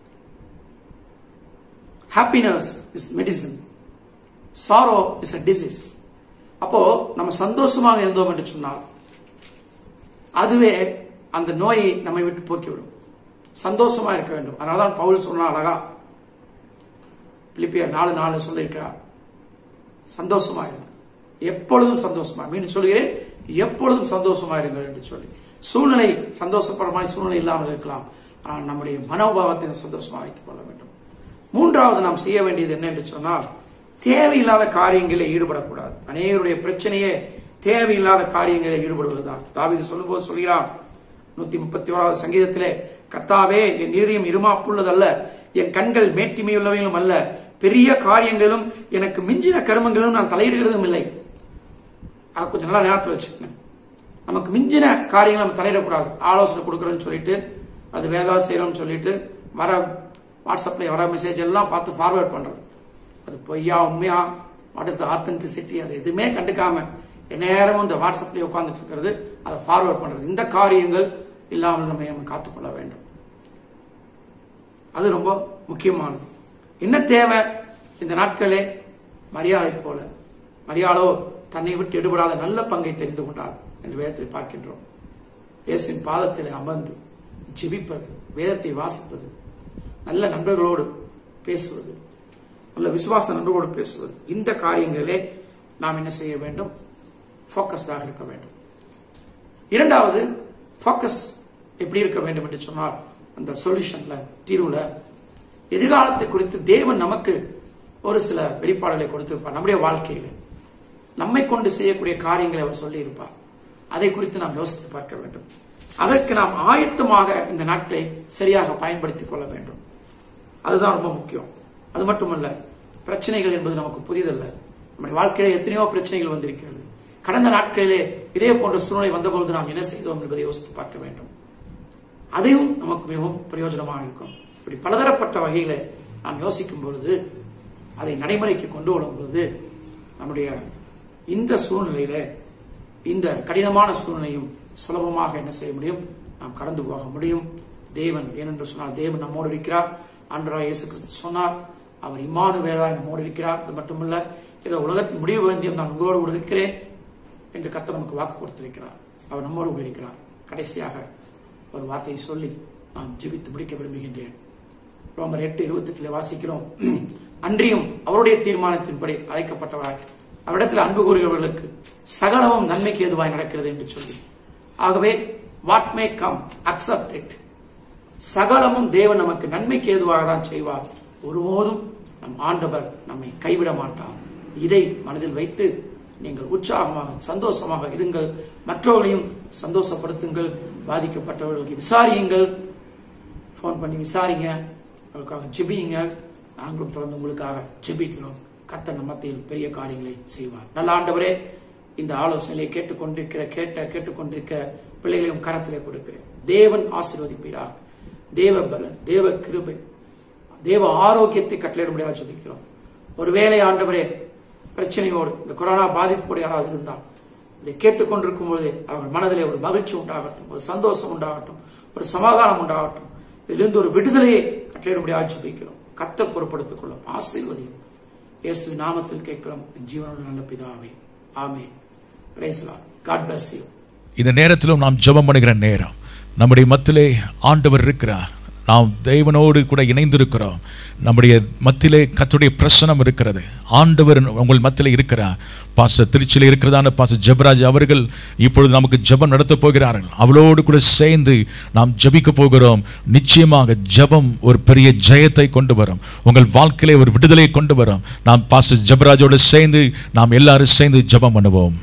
happiness is medicine sorrow is a disease அப்போ நம்ம சந்தோஷமாக இருந்தோம் என்று சொன்னால் அதுவே அந்த நோயை நம்மை விட்டு போக்கிவிடும் சந்தோஷமா இருக்க வேண்டும் அதனாலதான் பவுல் சொன்னா அழகா பிலிப்பியர் நாலு நாலு சொல்லியிருக்கிறார் சந்தோஷமா இருங்க எப்பொழுதும் சந்தோஷமா மீண்டும் சொல்கிறேன் எப்பொழுதும் சந்தோஷமா இருங்கள் என்று சொல்லி சூழ்நிலை சந்தோஷப்படுற மாதிரி சூழ்நிலை இல்லாமல் இருக்கலாம் ஆனால் நம்முடைய மனோபாவத்தை சந்தோஷமா வைத்துக் கொள்ள வேண்டும் மூன்றாவது நாம் செய்ய வேண்டியது என்ன என்று சொன்னால் தேவையில்லாத காரியங்களில் ஈடுபடக்கூடாது அநேகருடைய பிரச்சனையே தேவையில்லாத காரியங்களில் ஈடுபடுவதுதான் தாவீது சொல்லும்போது சொல்கிறான் நூத்தி முப்பத்தி ஓராவது சங்கீதத்திலே கர்த்தாவே என் இருதயம் இருமாப்புள்ளதல்ல என் கண்கள் மேட்டிமையுள்ளவைகளும் அல்ல பெரிய காரியங்களும் எனக்கு மிஞ்சின கருமங்களும் நான் தலையிடுகிறதும் இல்லை அது கொஞ்சம் நல்லா ஞாபகத்தில் வச்சுக்கோங்க நமக்கு மிஞ்சின காரியங்களை நம்ம தலையிடக்கூடாது ஆலோசனை கொடுக்குறோன்னு சொல்லிட்டு அது வேதா செய்யறோம்னு சொல்லிட்டு வர வாட்ஸ்அப்ல வர மெசேஜ் எல்லாம் பார்த்து ஃபார்வர்ட் பண்றது அது பொய்யா உண்மையா வாட் இஸ் த ஆத்தென்டிசிட்டி அது எதுவுமே கண்டுக்காம நேரமும் இந்த வாட்ஸ்அப்லயே உட்கார்ந்துட்டு இருக்கிறது அதை ஃபார்வர்ட் பண்றது இந்த காரியங்கள் இல்லாமல் நம்மை நம்ம காத்துக்கொள்ள வேண்டும் அது ரொம்ப முக்கியமானது என்ன தேவை இந்த நாட்களே மரியாதை போல மரியாதோ தன்னை விட்டு எடுபடாத நல்ல பங்கை தெரிந்து கொண்டார் என்று வேதத்தில் பார்க்கின்றோம் இயேசுவின் பாதத்தில் அமர்ந்து ஜெபிப்பது வேதத்தை வாசிப்பது நல்ல நண்பர்களோடு பேசுவது நல்ல விசுவாச நண்பர்களோடு பேசுவது இந்த காரியங்களிலே நாம் என்ன செய்ய வேண்டும் ஃபோக்கஸ்டாக இருக்க வேண்டும் இரண்டாவது ஃபோக்கஸ் எப்படி இருக்க வேண்டும் என்று சொன்னால் அந்த சொல்யூஷன்ல தீர்வுல எதிர்காலத்தை குறித்து தேவன் நமக்கு ஒரு சில வெளிப்பாடுகளை கொடுத்திருப்பார் நம்முடைய வாழ்க்கையில நம்மை கொண்டு செய்யக்கூடிய காரியங்களை அவர் சொல்லி இருப்பார் அதை குறித்து நாம் யோசித்து பார்க்க வேண்டும் அதற்கு நாம் ஆயத்தமாக இந்த நாட்களை சரியாக பயன்படுத்திக் கொள்ள வேண்டும் அதுதான் ரொம்ப முக்கியம் அது மட்டுமல்ல பிரச்சனைகள் என்பது நமக்கு புதிதல்ல நம்முடைய வாழ்க்கையில எத்தனையோ பிரச்சனைகள் வந்திருக்கிறது கடந்த நாட்களிலே இதே போன்ற சூழ்நிலை வந்தபொழுது நாம் என்ன செய்தோம் என்பதை யோசித்து பார்க்க வேண்டும் அதையும் நமக்கு மிகவும் பிரயோஜனமாக இருக்கும் இப்படி பலதரப்பட்ட வகையில நாம் யோசிக்கும் பொழுது அதை நடைமுறைக்கு கொண்டு வரும் பொழுது நம்முடைய இந்த சூழ்நிலையில இந்த கடினமான சூழ்நிலையும் சுலபமாக என்ன செய்ய முடியும் நாம் கடந்து போக முடியும் தேவன் ஏனென்று சொன்னால் தேவன் நம்மோடு இருக்கிறார் ஆண்டவராய் இயேசு கிறிஸ்து சொன்னார் அவர் இம்மானுவேலாய் நம்மோடு இருக்கிறார் அது மட்டுமல்ல ஏதோ உலகத்தின் முடிவு வேண்டியும் நான் உங்களோடு கூட இருக்கிறேன் என்று கர்த்தர் நமக்கு வாக்கு கொடுத்திருக்கிறார் அவர் நம்மோடு கூட இருக்கிறார் கடைசியாக ஒரு வார்த்தையை சொல்லி நான் ஜெபித்து முடிக்க விரும்புகின்றேன் ரோமர் எட்டு இருபத்தெட்டுல வாசிக்கிறோம் அன்றியும் அவருடைய தீர்மானத்தின்படி அழைக்கப்பட்டவராய் அவரிடத்தில் அன்பு கூறுகிறவர்களுக்கு சகலமும் நன்மைக்கு ஏதுவாய் நடக்கிறது என்று சொல்லி ஆகவே what may come accept it சகலமும் தேவன் நமக்கு நன்மைக்கு ஏதுவாக தான் செய்வார் ஒருபோதும் நம் ஆண்டவர் நம்மை கைவிட மாட்டார் இதை மனதில் வைத்து நீங்கள் உற்சாகமாக சந்தோஷமாக இருங்கள் மற்றவர்களையும் சந்தோஷப்படுத்துங்கள் பாதிக்கப்பட்டவர்களுக்கு விசாரியுங்கள் ஃபோன் பண்ணி விசாரிங்க அவர்களுக்காக ஜெபியுங்க நாங்களும் தொடர்ந்து உங்களுக்காக ஜெபிக்கிறோம் கத்த மத்தியில் பெரிய காரியங்களை செய்வார் நல்ல ஆண்டவரே இந்த ஆலோசனையை கேட்டுக்கொண்டிருக்கிற கேட்ட கேட்டுக்கொண்டிருக்க பிள்ளைகளையும் கரத்திலே கொடுக்கிறேன் தேவன் ஆசீர்வதிப்பீராக தேவ பலன் தேவ கிருபை தேவ ஆரோக்கியத்தை கட்டளையிடும்படியாக ஜெபிக்கிறோம் ஒருவேளை ஆண்டவரே பிரச்சனையோடு இந்த கொரோனா பாதிப்போடு யாராவது இருந்தால் இதை கேட்டுக்கொண்டிருக்கும் பொழுது அவர்கள் மனதிலே ஒரு மகிழ்ச்சி உண்டாகட்டும் ஒரு சந்தோஷம் உண்டாகட்டும் ஒரு சமாதானம் உண்டாகட்டும் இதிலிருந்து ஒரு விடுதலையை கட்டளையிடும்படியாக ஜெபிக்கிறோம் கத்த பொறுப்படுத்திக் கொள்ளும் ஆசீர்வதியும் இயேசு நாமத்தில் கேட்கிறோம் என் ஜீவனோட நல்ல பிதாவே ஆமே பிரேசலாம் காட் bless you இந்த நேரத்திலும் நாம் ஜெபம் பண்ணுகிற நேரம் நம்முடைய மத்திலே ஆண்டவர் இருக்கிறார் நாம் தேவனோடு கூட இணைந்திருக்கிறோம் நம்முடைய மத்திலே கத்துடைய பிரசனம் இருக்கிறது ஆண்டவர் உங்கள் மத்திலே இருக்கிறார் பாச திருச்சியில் இருக்கிறதான பாச ஜெபராஜ் அவர்கள் இப்பொழுது நமக்கு ஜெபம் நடத்தப் போகிறார்கள் அவளோடு கூட சேர்ந்து நாம் ஜெபிக்க போகிறோம் நிச்சயமாக ஜெபம் ஒரு பெரிய ஜெயத்தை கொண்டு வரும் உங்கள் வாழ்க்கையிலே ஒரு விடுதலையை கொண்டு வரும் நாம் பாச ஜெபராஜோடு சேர்ந்து நாம் எல்லாரும் சேர்ந்து ஜெபம் பண்ணுவோம்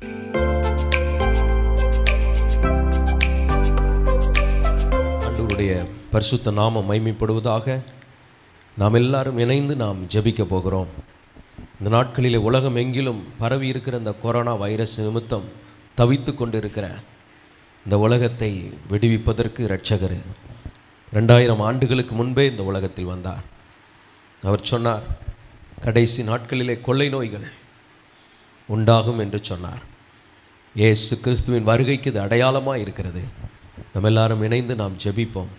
ஆண்டவருடைய பரிசுத்த நாமம் மைமைப்படுவதாக நாம் எல்லாரும் இணைந்து நாம் ஜெபிக்க போகிறோம் இந்த நாட்களிலே உலகம் எங்கிலும் பரவி இருக்கிற இந்த கொரோனா வைரஸ் நிமித்தம் தவித்து கொண்டிருக்கிற இந்த உலகத்தை விடுவிப்பதற்கு இரட்சகர் ரெண்டாயிரம் ஆண்டுகளுக்கு முன்பே இந்த உலகத்தில் வந்தார் அவர் சொன்னார் கடைசி நாட்களிலே கொள்ளை நோய்கள் உண்டாகும் என்று சொன்னார் இயேசு கிறிஸ்துவின் வருகைக்கு இது அடையாளமாக இருக்கிறது நம்ம எல்லாரும் இணைந்து நாம் ஜெபிப்போம்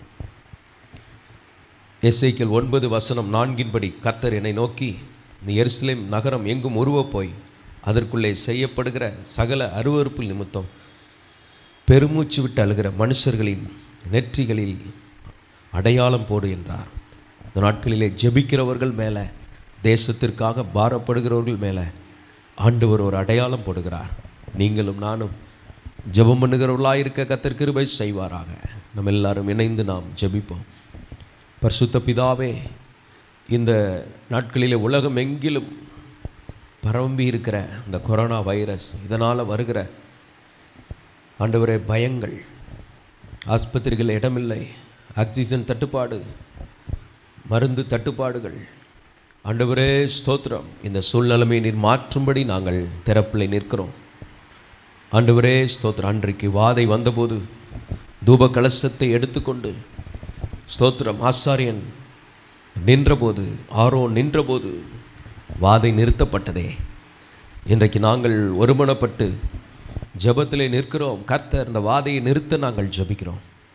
எஸ்ஐக்கில் ஒன்பது வசனம் நான்கின்படி கர்த்தர் என்னை நோக்கி நீ எருசலேம் நகரம் எங்கும் உருவப் போய் அதற்குள்ளே செய்யப்படுகிற சகல அருவருப்பு நிமித்தம் பெருமூச்சு விட்டு அழுகிற மனுஷர்களின் நெற்றிகளில் அடையாளம் போடு என்றார் இந்த நாட்களிலே ஜெபிக்கிறவர்கள் மேலே தேசத்திற்காக பாரப்படுகிறவர்கள் மேலே ஆண்டவர் ஒரு அடையாளம் போடுகிறார் நீங்களும் நானும் ஜெபம் பண்ணுகிறவர்களாக இருக்க கத்தர் கிருபை செய்வாராக நம்ம எல்லாரும் இணைந்து நாம் ஜெபிப்போம் பரிசுத்த பிதாவே இந்த நாட்களிலே உலகம் எங்கிலும் பரம்பி இருக்கிற இந்த கொரோனா வைரஸ் இதனால் வருகிற ஆண்டவரே பயங்கள் ஆஸ்பத்திரிகள் இடமில்லை ஆக்சிஜன் தட்டுப்பாடு மருந்து தட்டுப்பாடுகள் ஆண்டவரே ஸ்தோத்திரம் இந்த சூழ்நிலைமையை நீர் மாற்றும்படி நாங்கள் திறப்பில் நிற்கிறோம் ஆண்டவரே ஸ்தோத்திரம் அன்றைக்கு வாதை வந்தபோது தூப கலசத்தை எடுத்துக்கொண்டு ஸ்தோத்திரம் ஆசாரியன் நின்றபோது ஆரோ நின்றபோது வாதை நிறுத்தப்பட்டதே இன்றைக்கு நாங்கள் ஒருமனப்பட்டு ஜெபத்திலே நிற்கிறோம் கர்த்தர் இந்த வாதையை நிறுத்த நாங்கள் ஜெபிக்கிறோம்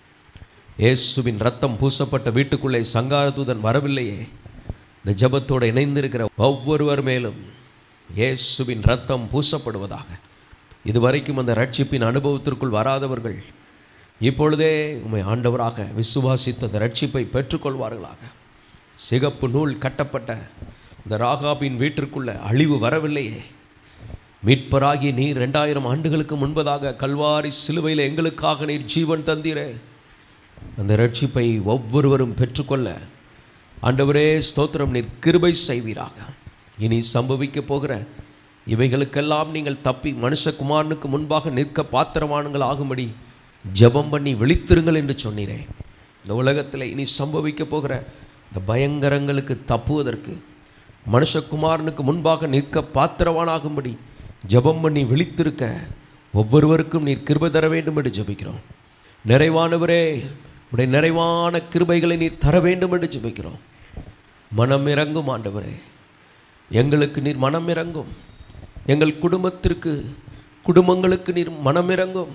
இயேசுவின் ரத்தம் பூசப்பட்ட வீட்டுக்குள்ளே சங்காரதூதன் வரவில்லையே இந்த ஜெபத்தோடு இணைந்திருக்கிற ஒவ்வொருவர் மேலும் இயேசுவின் ரத்தம் பூசப்படுவதாக இதுவரைக்கும் அந்த ரட்சிப்பின் அனுபவத்திற்குள் வராதவர்கள் இப்பொழுதே உம்மை ஆண்டவராக விசுவாசித்த அந்த ரட்சிப்பை பெற்றுக்கொள்வார்களாக சிகப்பு நூல் கட்டப்பட்ட இந்த ராகாபின் வீட்டிற்குள்ள அழிவு வரவில்லையே மீட்பராகி நீர் ரெண்டாயிரம் ஆண்டுகளுக்கு முன்பதாக கல்வாரி சிலுவையில் எங்களுக்காக நீர் ஜீவன் தந்தீரே அந்த ரட்சிப்பை ஒவ்வொருவரும் பெற்றுக்கொள்ள ஆண்டவரே ஸ்தோத்திரம் நீர் கிருபை செய்வீராக இனி சம்பவிக்க போகிற இவைகளுக்கெல்லாம் நீங்கள் தப்பி மனுஷகுமாரனுக்கு முன்பாக நிற்க பாத்திரமானங்கள் ஆகும்படி ஜெபம் பண்ணி விழித்திருங்கள் என்று சொன்னீரே இந்த உலகத்தில் இனி சம்பவிக்க போகிற இந்த பயங்கரங்களுக்கு தப்புவதற்கு மனுஷகுமாரனுக்கு முன்பாக நிற்க பாத்திரவானாகும்படி ஜெபம் பண்ணி விழித்திருக்க ஒவ்வொருவருக்கும் நீர் கிருபை தர வேண்டும் என்று ஜெபிக்கிறோம் நிறைவானவரே உடைய நிறைவான கிருபைகளை நீர் தர வேண்டும் என்று ஜெபிக்கிறோம் மனம் இறங்கும் ஆண்டவரே எங்களுக்கு நீர் மனம் இறங்கும் எங்கள் குடும்பத்திற்கு குடும்பங்களுக்கு நீர் மனம் இறங்கும்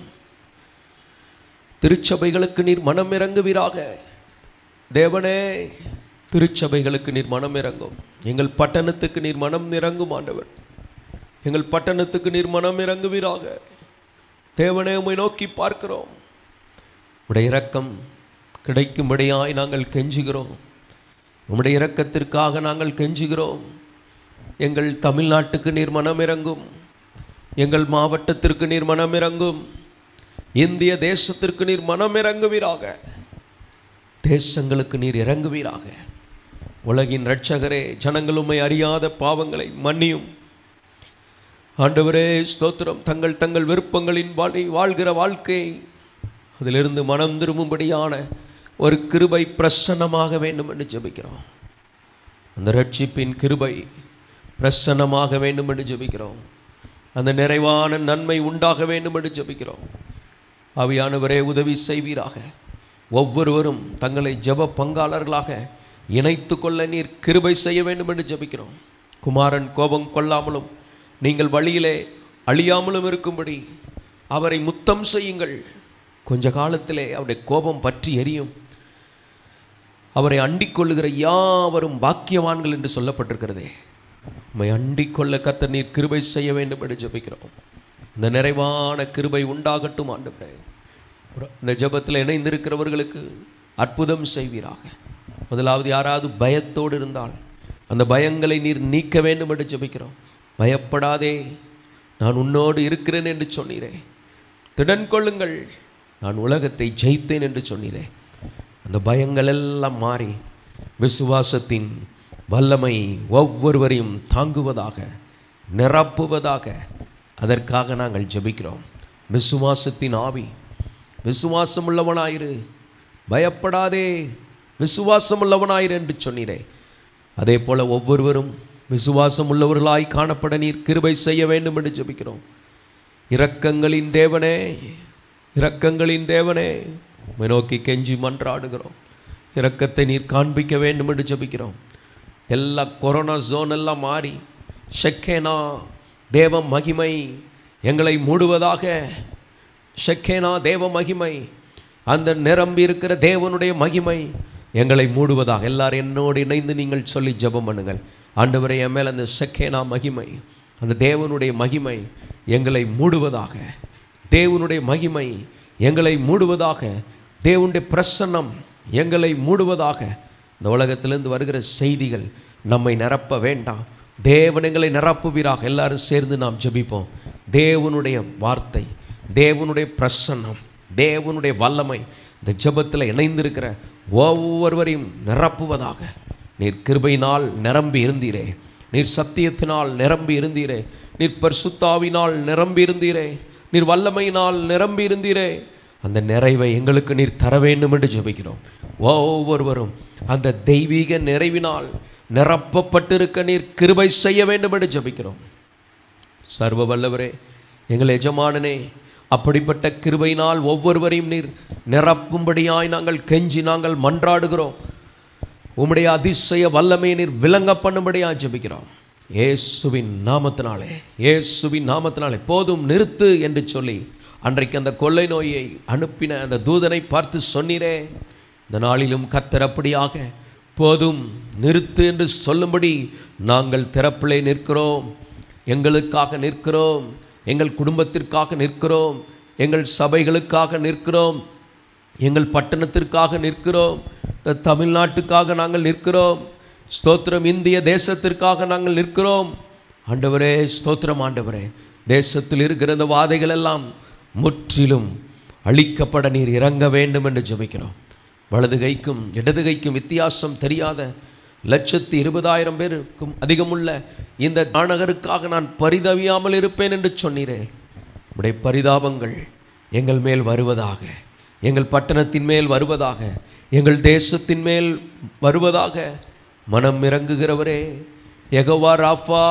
திருச்சபைகளுக்கு நீர் மனம் இறங்குவீராக தேவனே திருச்சபைகளுக்கு நீர் மனம் இறங்கும் எங்கள் பட்டணத்துக்கு நீர் மனம் இறங்கும் ஆண்டவர் எங்கள் பட்டணத்துக்கு நீர் மனம் இறங்குவீராக தேவனே உம்மை நோக்கி பார்க்கிறோம் உடைய இரக்கம் கிடைக்கும்படியாய் நாங்கள் கெஞ்சுகிறோம் உம்முடைய இரக்கத்திற்காக நாங்கள் கெஞ்சுகிறோம் எங்கள் தமிழ்நாட்டுக்கு நீர் மனம் இறங்கும் எங்கள் மாவட்டத்திற்கு நீர் மனம் இறங்கும் இந்திய தேசத்திற்கு நீர் மனம் இறங்குவீராக தேசங்களுக்கு நீர் இறங்குவீராக உலகின் இரட்சகரே ஜனங்கள் உம்மை அறியாத பாவங்களை மன்னியும் ஆண்டவரே ஸ்தோத்திரம் தங்கள் தங்கள் விருப்பங்களின் வாழை வாழ்கிற வாழ்க்கை அதிலிருந்து மனம் திரும்பும்படியான ஒரு கிருபை பிரசன்னமாக வேண்டும் என்று ஜெபிக்கிறோம் அந்த ரட்சிப்பின் கிருபை பிரசன்னமாக வேண்டும் என்று ஜெபிக்கிறோம் அந்த நிறைவான நன்மை உண்டாக வேண்டும் என்று ஜெபிக்கிறோம் ஆவியானவரே உதவி செய்வீராக ஒவ்வொருவரும் தங்களை ஜெப பங்காளர்களாக இணைத்து கொள்ள நீர் கிருபை செய்ய வேண்டும் என்று ஜெபிக்கிறோம் குமாரன் கோபம் கொள்ளாமலும் நீங்கள் வழியிலே அழியாமலும் இருக்கும்படி அவரை முத்தம் செய்யுங்கள் கொஞ்ச காலத்திலே அவருடைய கோபம் பற்றி எரியும் அவரை அண்டிக் கொள்ளுகிற யாவரும் பாக்கியவான்கள் என்று சொல்லப்பட்டிருக்கிறதே உம்மை அண்டிக் கொள்ள கத்த நீர் கிருபை செய்ய வேண்டும் என்று ஜெபிக்கிறோம் இந்த நிறைவான கிருபை உண்டாகட்டும் ஆண்டவரே ஒரு- இந்த ஜெபத்தில் இணைந்திருக்கிறவர்களுக்கு அற்புதம் செய்வீராக முதலாவது யாராவது பயத்தோடு இருந்தால் அந்த பயங்களை நீர் நீக்க வேண்டும் என்று ஜெபிக்கிறோம் பயப்படாதே நான் உன்னோடு இருக்கிறேன் என்று சொன்னீரே திடன் கொள்ளுங்கள் நான் உலகத்தை ஜெயித்தேன் என்று சொன்னீரே அந்த பயங்கள் எல்லாம் மாறி விசுவாசத்தின் வல்லமை ஒவ்வொருவரையும் தாங்குவதாக நிரப்புவதாக அதற்காக நாங்கள் ஜெபிக்கிறோம் விசுவாசத்தின் ஆவி விசுவாசம் உள்ளவனாயிரு பயப்படாதே விசுவாசம் உள்ளவனாயிரு என்று சொன்னீரே அதே போல ஒவ்வொருவரும் விசுவாசம் உள்ளவர்களாய் காணப்பட நீர் கிருபை செய்ய வேண்டும் என்று ஜெபிக்கிறோம் இரக்கங்களின் தேவனே இரக்கங்களின் தேவனே உம்மை நோக்கி கெஞ்சி மன்றாடுகிறோம் இரக்கத்தை நீர் காண்பிக்க வேண்டும் என்று ஜெபிக்கிறோம் எல்லா கொரோனா ஜோன் எல்லாம் மாறி ஷெக்கேனா தேவ மகிமை எங்களை மூடுவதாக ஷெக்கேனா தேவ மகிமை அந்த நிரம்பி இருக்கிற தேவனுடைய மகிமை எங்களை மூடுவதாக எல்லாரும் என்னோடு இணைந்து நீங்கள் சொல்லி ஜெபம் பண்ணுங்கள் ஆண்டவரே என் மேல் அந்த ஷெக்கேனா மகிமை அந்த தேவனுடைய மகிமை எங்களை மூடுவதாக தேவனுடைய மகிமை எங்களை மூடுவதாக தேவனுடைய பிரசன்னம் எங்களை மூடுவதாக இந்த உலகத்திலிருந்து வருகிற செய்திகள் நம்மை நிரப்ப வேண்டாம் தேவன் எங்களை நிரப்புவீராக எல்லாரும் சேர்ந்து நாம் ஜெபிப்போம் தேவனுடைய வார்த்தை தேவனுடைய பிரசன்னம் தேவனுடைய வல்லமை இந்த ஜெபத்தில் இணைந்திருக்கிற ஒவ்வொருவரையும் நிரப்புவதாக நீர் கிருபையினால் நிரம்பி இருந்தீரே நீர் சத்தியத்தினால் நிரம்பி இருந்தீரே நீர் பரிசுத்தாவினால் நிரம்பி இருந்தீரே நீர் வல்லமையினால் நிரம்பி இருந்தீரே அந்த நிறைவை எங்களுக்கு நீர் தர வேண்டும் என்று ஜெபிக்கிறோம் ஒவ்வொருவரும் அந்த தெய்வீக நிறைவினால் நிரப்பப்பட்டிருக்க நீர் கிருபை செய்ய வேண்டும் என்று ஜெபிக்கிறோம் சர்வ வல்லவரே எங்கள் எஜமானனே அப்படிப்பட்ட கிருபையினால் ஒவ்வொருவரையும் நீர் நிரப்பும்படியாய் நாங்கள் கெஞ்சி நாங்கள் மன்றாடுகிறோம் உம்முடைய அதிசய வல்லமையை நீர் விளங்க பண்ணும்படியாக ஜெபிக்கிறோம் இயேசுவின் நாமத்தினாலே இயேசுவின் நாமத்தினாலே போதும் நிறுத்து என்று சொல்லி அன்றைக்கு அந்த கொள்ளை நோயை அனுப்பின அந்த தூதனை பார்த்து சொன்னீரே இந்த நாளிலும் கர்த்தர் அப்படியாக போதும் நிறுத்து என்று சொல்லும்படி நாங்கள் திறப்பிலே நிற்கிறோம் எங்களுக்காக நிற்கிறோம் எங்கள் குடும்பத்திற்காக நிற்கிறோம் எங்கள் சபைகளுக்காக நிற்கிறோம் எங்கள் பட்டணத்திற்காக நிற்கிறோம் இந்த தமிழ்நாட்டுக்காக நாங்கள் நிற்கிறோம் ஸ்தோத்திரம் இந்திய தேசத்திற்காக நாங்கள் நிற்கிறோம் ஆண்டவரே ஸ்தோத்திரம் ஆண்டவரே தேசத்தில் இருக்கிற இந்த வாதைகள் எல்லாம் முற்றிலும் அழிக்கப்பட நீர் இறங்க வேண்டும் என்று ஜெபிக்கிறோம் வலது கைக்கும் இடது கைக்கும் வித்தியாசம் தெரியாத லட்சத்தி இருபதாயிரம் பேருக்கும் அதிகமுள்ள இந்த மாநகருக்காக நான் பரிதவியாமல் இருப்பேன் என்று சொன்னீரே உடைய பரிதாபங்கள் எங்கள் மேல் வருவதாக எங்கள் பட்டணத்தின் மேல் வருவதாக எங்கள் தேசத்தின் மேல் வருவதாக மனம் இறங்குகிறவரே எகவா ராஃபா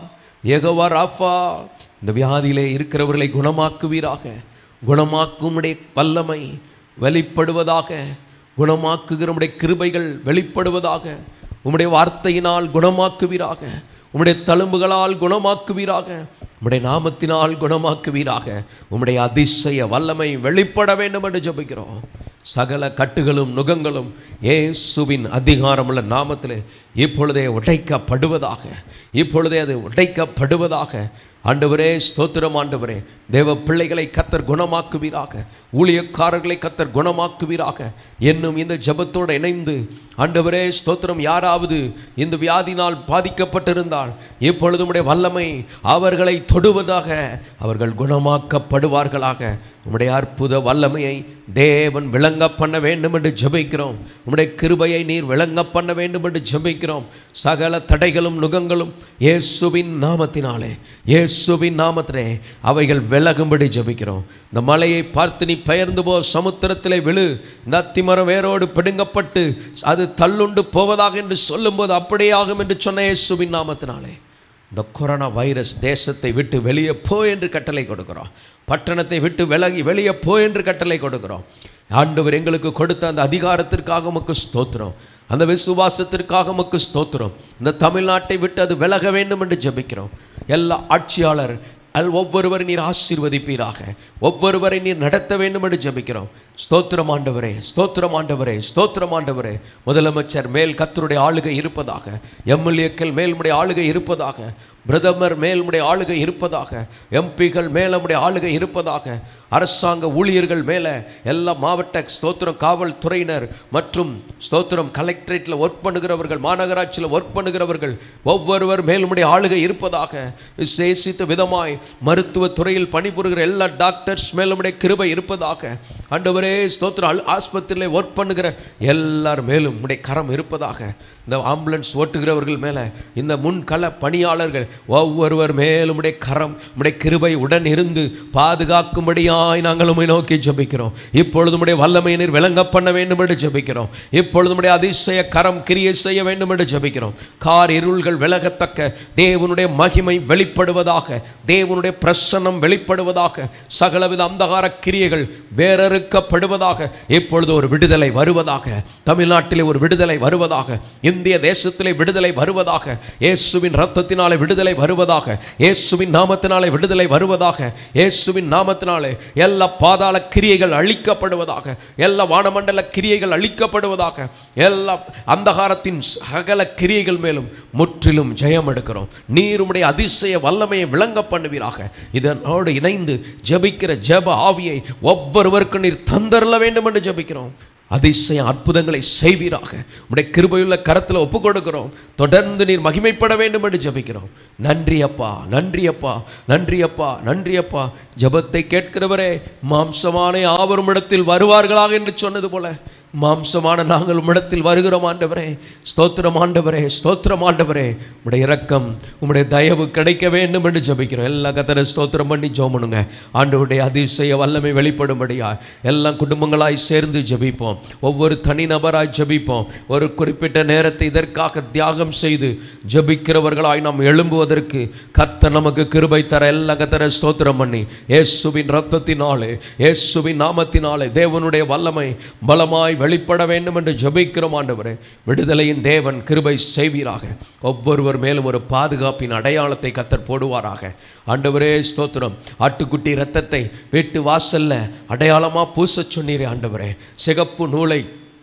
எகவா ராஃபா இந்த வியாதியிலே இருக்கிறவர்களை குணமாக்குவீராக குணமாக்கும் உடைய வல்லமை வெளிப்படுவதாக குணமாக்குகிற உடைய கிருபைகள் வெளிப்படுவதாக உம்முடைய வார்த்தையினால் குணமாக்குவீராக உம்முடைய தழும்புகளால் குணமாக்குவீராக உம்முடைய நாமத்தினால் குணமாக்குவீராக உம்முடைய அதிசய வல்லமை வெளிப்பட வேண்டும் என்று ஜெபிக்கிறோம் சகல கட்டுகளும் நுகங்களும் இயேசுவின் அதிகாரமுள்ள நாமத்திலே இப்பொழுதே உடைக்கப்படுவதாக இப்பொழுதே அது உடைக்கப்படுவதாக ஆண்டவரே ஸ்தோத்திரம் ஆண்டவரே தேவ பிள்ளைகளை கத்தர் குணமாக்குவீராக ஊழியக்காரர்களை கத்தர் குணமாக்குவீராக என்னும் இந்த ஜெபத்தோடு இணைந்து ஆண்டவரே ஸ்தோத்திரம் யாராவது இந்த வியாதினால் பாதிக்கப்பட்டிருந்தால் இப்பொழுது உம்முடைய வல்லமை அவர்களை தொடுவதாக அவர்கள் குணமாக்கப்படுவார்களாக உம்முடைய அற்புத வல்லமையை தேவன் விளங்க பண்ண வேண்டும் என்று ஜெபிக்கிறோம் உம்முடைய கிருபையை நீர் விளங்க பண்ண வேண்டும் என்று ஜெபிக்கிறோம் சகல தடைகளும் நுகங்களும் இயேசுவின் நாமத்தினாலே இயேசுவின் நாமத்திலே அவைகள் விலகும்படி ஜெபிக்கிறோம் இந்த மலையை பார்த்து நீ பெயர்ந்து போ சமுத்திரத்திலே விழு இந்த அத்திமரம் வேரோடு பிடுங்கப்பட்டு அது தள்ளுண்டு போவதாக என்று சொல்லும்போது அப்படியே ஆகும் என்று சொன்ன இயேசுவின் நாமத்தினாலே இந்த கொரோனா வைரஸ் தேசத்தை விட்டு வெளியே போ என்று கட்டளை கொடுக்கிறோம் பட்டணத்தை விட்டு விலகி வெளியே போ என்று கட்டளை கொடுக்கிறோம் ஆண்டவர் எங்களுக்கு கொடுத்த அந்த அதிகாரத்திற்காக உமக்கு ஸ்தோத்திரம் அந்த விசுவாசத்திற்காக உமக்கு ஸ்தோத்திரம் இந்த தமிழ்நாட்டை விட்டு அது விலக வேண்டும் என்று ஜெபிக்கிறோம் எல்லா ஆட்சியாளர் அல் ஒவ்வொருவரை நீர் ஆசீர்வதிப்பீராக ஒவ்வொருவரை நீர் நடத்த வேண்டும் என்று ஜெபிக்கிறோம் ஸ்தோத்திரம் ஆண்டவரே ஸ்தோத்திரம் ஆண்டவரே ஸ்தோத்திரம் ஆண்டவரே முதலமைச்சர் மேல் கத்தருடைய ஆளுகை இருப்பதாக எம்எல்ஏக்கள் மேல் உடைய ஆளுகை இருப்பதாக பிரதமர் மேல் உடைய ஆளுகை இருப்பதாக எம்பிகள் மேல் உடைய ஆளுகை இருப்பதாக அரசாங்க ஊழியர்கள் மேலே எல்லா மாவட்ட ஸ்தோத்திரம் காவல்துறையினர் மற்றும் ஸ்தோத்திரம் கலெக்டரேட்டில் ஒர்க் பண்ணுகிறவர்கள் மாநகராட்சியில் ஒர்க் பண்ணுகிறவர்கள் ஒவ்வொருவர் மேல் உடைய ஆளுகை இருப்பதாக விசேஷித்த விதமாய் மருத்துவ துறையில் பணிபுரிகிற எல்லா டாக்டர்ஸ் மேல் உடைய கிருபை இருப்பதாக ஆண்டவரே ஸ்தோத்திரம் அல் ஆஸ்பத்திரியில் ஒர்க் பண்ணுகிற எல்லார் மேலும் உடைய கரம் இருப்பதாக இந்த ஆம்புலன்ஸ் ஓட்டுகிறவர்கள் மேலே இந்த முன்கள பணியாளர்கள் ஒவ்வொருவர் மேலும் உடைய கரம் உடைய கிருபை உடன் இருந்து பாதுகாக்கும்படியாய் நாங்கள் உம்மை நோக்கி ஜெபிக்கிறோம் இப்பொழுது உடைய வல்லமை நீர் விளங்க பண்ண வேண்டும் என்று ஜெபிக்கிறோம் இப்பொழுது உடைய அதிசய கரம் கிரியை செய்ய வேண்டும் என்று ஜெபிக்கிறோம் கார் இருள்கள் விலகத்தக்க தேவனுடைய மகிமை வெளிப்படுவதாக தேவனுடைய பிரசன்னம் வெளிப்படுவதாக சகலவித அந்தகார கிரியைகள் வேறறுக்கப்படுவதாக இப்பொழுது ஒரு விடுதலை வருவதாக தமிழ்நாட்டிலே ஒரு விடுதலை வருவதாக இந்திய தேசத்திலே விடுதலை வருவதாக இயேசுவின் ரத்தத்தினாலே விடுதலை வருவதாக இயேசுவின் நாமத்தினாலே விடுதலை வருவதாக இயேசுவின் நாமத்தினாலே எல்லா பாதாள கிரியைகள் அழிக்கப்படுவதாக எல்லா வானமண்டல கிரியைகள் அழிக்கப்படுவதாக எல்லா அந்தகாரத்தின் சகல கிரியைகள் மேலும் முற்றிலும் ஜெயம் எடுக்கிறோம் நீர் உம்முடைய அதிசய வல்லமையை விளங்க பண்ணுவீராக இதனோடு இணைந்து ஜெபிக்கிற ஜெப ஆவியை ஒவ்வொருவருக்கும் நீர் தந்தரல வேண்டும் என்று ஜெபிக்கிறோம் அதிசய அற்புதங்களை செய்வீராக உடைய கிருபையுள்ள கரத்தில் ஒப்பு கொடுக்கிறோம் தொடர்ந்து நீர் மகிமைப்பட வேண்டும் என்று ஜெபிக்கிறோம் நன்றி அப்பா நன்றி அப்பா நன்றி அப்பா நன்றி அப்பா ஜெபத்தை கேட்கிறவரே மாம்சமான யாவரும் இடத்தில் வருவார்களாக என்று சொன்னது போல மாம்சமான நாங்கள் உம்மிடத்தில் வருகிறோம் ஆண்டவரே ஸ்தோத்திரம் ஆண்டவரே ஸ்தோத்திரம் ஆண்டவரே உடைய இரக்கம் உம்முடைய தயவு கிடைக்க வேண்டும் என்று ஜெபிக்கிறோம் எல்லா கத்தரை ஸ்தோத்திரம் பண்ணி ஜோமனுங்க ஆண்டவருடைய அதிசய வல்லமை வெளிப்படும்படியா எல்லாம் குடும்பங்களாய் சேர்ந்து ஜெபிப்போம் ஒவ்வொரு தனிநபராய் ஜெபிப்போம் ஒரு குறிப்பிட்ட நேரத்தை இதற்காக தியாகம் செய்து ஜெபிக்கிறவர்களாய் நாம் எழும்புவதற்கு கர்த்தர் நமக்கு கிருபை தர எல்லாம் கத்தரை ஸ்தோத்திரம் பண்ணி இயேசுவின் ரத்தத்தினாலே இயேசுவின் நாமத்தினாலே தேவனுடைய வல்லமை பலமாய் வெளிப்பட வேண்டும் என்று ஜெபிக்கிறோம் ஆண்டவரே விடுதலையின் தேவன் கிருபை செய்வீராக ஒவ்வொருவர் மேலும் ஒரு பாதுகாப்பின் அடையாளத்தை கத்தர் போடுவாராக ஆண்டவரே ஸ்தோத்திரம் ஆட்டுக்குட்டி ரத்தத்தை வீட்டு வாசல்ல அடையாளமா பூச சொன்னீரே ஆண்டவரே சிகப்பு நூலை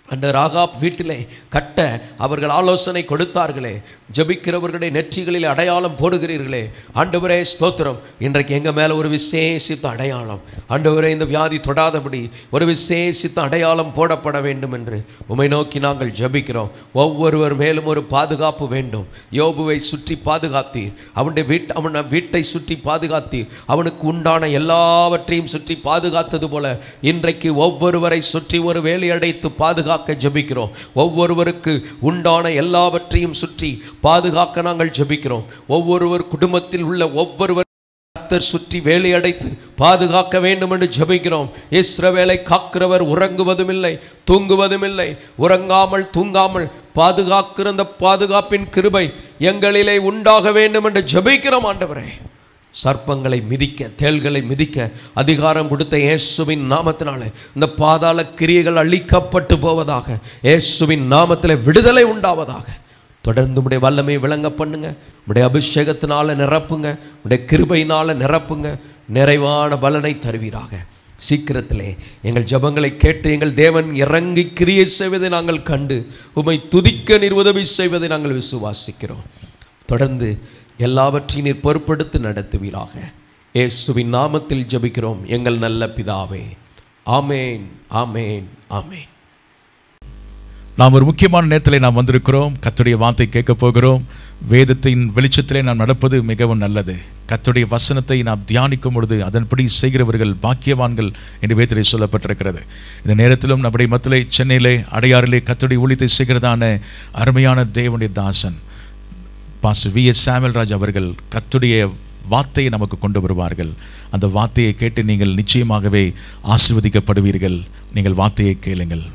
அந்த ராகாப் வீட்டிலே கட்ட அவர்கள் ஆலோசனை கொடுத்தார்களே ஜபிக்கிறவர்களுடைய நெற்றிகளில் அடையாளம் போடுகிறீர்களே ஆண்டவரே ஸ்தோத்திரம் இன்றைக்கு எங்கள் மேலே ஒரு விசேஷித்த அடையாளம் ஆண்டவரே இந்த வியாதி தொடாதபடி ஒரு விசேஷித்த அடையாளம் போடப்பட வேண்டும் என்று உமை நோக்கி நாங்கள் ஜபிக்கிறோம் ஒவ்வொருவர் மேலும் ஒரு பாதுகாப்பு வேண்டும் யோபுவை சுற்றி பாதுகாத்தீர் அவனுடைய வீட் அவன் வீட்டை சுற்றி பாதுகாத்தீர் அவனுக்கு உண்டான எல்லாவற்றையும் சுற்றி பாதுகாத்தது போல இன்றைக்கு ஒவ்வொருவரை சுற்றி ஒரு வேலி அடைத்து பாதுகாக்க ஜெபிக்கிறோம் ஒவ்வொருவருக்கு உண்டான எல்லாவற்றையும் சுற்றி பாதுகாக்க நாங்கள் ஜெபிக்கிறோம் ஒவ்வொருவர் குடும்பத்தில் உள்ள ஒவ்வொருவர் கர்த்தர் சுற்றி வேலி அடைத்து பாதுகாக்க வேண்டும் என்று ஜெபிக்கிறோம் இஸ்ரவேலை காக்கிறவர் உறங்குவதும் இல்லை தூங்குவதும் இல்லை உறங்காமல் தூங்காமல் பாதுகாக்கிற அந்த பாதுகாப்பின் கிருபை எங்களிலே உண்டாக வேண்டும் என்று ஜெபிக்கிறோம் ஆண்டவரே சர்ப்பங்களை மிதிக்க தேள்களை மிதிக்க அதிகாரம் கொடுத்த இயேசுவின் நாமத்தினாலே இந்த பாதாள கிரியைகள் அழிக்கப்பட்டு போவதாக இயேசுவின் நாமத்தில் விடுதலை உண்டாவதாக தொடர்ந்து உடைய வல்லமை விளங்க பண்ணுங்க உடைய அபிஷேகத்தினால நிரப்புங்க உடைய கிருபையினால நிரப்புங்க நிறைவான பலனை தருவீராக சீக்கிரத்திலே எங்கள் ஜெபங்களை கேட்டு எங்கள் தேவன் இறங்கி கிரியை செய்வதை நாங்கள் கண்டு உமை துதிக்க நீர் உதவி செய்வதை நாங்கள் விசுவாசிக்கிறோம் தொடர்ந்து எல்லாவற்றையும் நீர் பொறுப்படுத்தி நடத்துவீராக இயேசுவின் நாமத்தில் ஜெபிக்கிறோம் எங்கள் நல்ல பிதாவே ஆமேன் ஆமேன் ஆமேன் நாம் ஒரு முக்கியமான நேரத்திலே நாம் வந்திருக்கிறோம் கர்த்தருடைய வார்த்தை கேட்க போகிறோம் வேதத்தின் வெளிச்சத்திலே நாம் நடப்பது மிகவும் நல்லது கர்த்தருடைய வசனத்தை நாம் தியானிக்கும் பொழுது அதன்படி செய்கிறவர்கள் பாக்கியவான்கள் என்று வேதத்திலே சொல்லப்பட்டிருக்கிறது இந்த நேரத்திலும் நம்முடைய மத்திலே சென்னையிலே அடையாறிலே கர்த்தருடைய ஊழியத்தை செய்கிறதான அருமையான தேவனுடைய தாசன் பாஸ்டர் வி எஸ் சாமுவல்ராஜ் அவர்கள் கர்த்தருடைய வார்த்தையை நமக்கு கொண்டு வருவார்கள் அந்த வார்த்தையை கேட்டு நீங்கள் நிச்சயமாகவே ஆசீர்வதிக்கப்படுவீர்கள் நீங்கள் வார்த்தையை கேளுங்கள்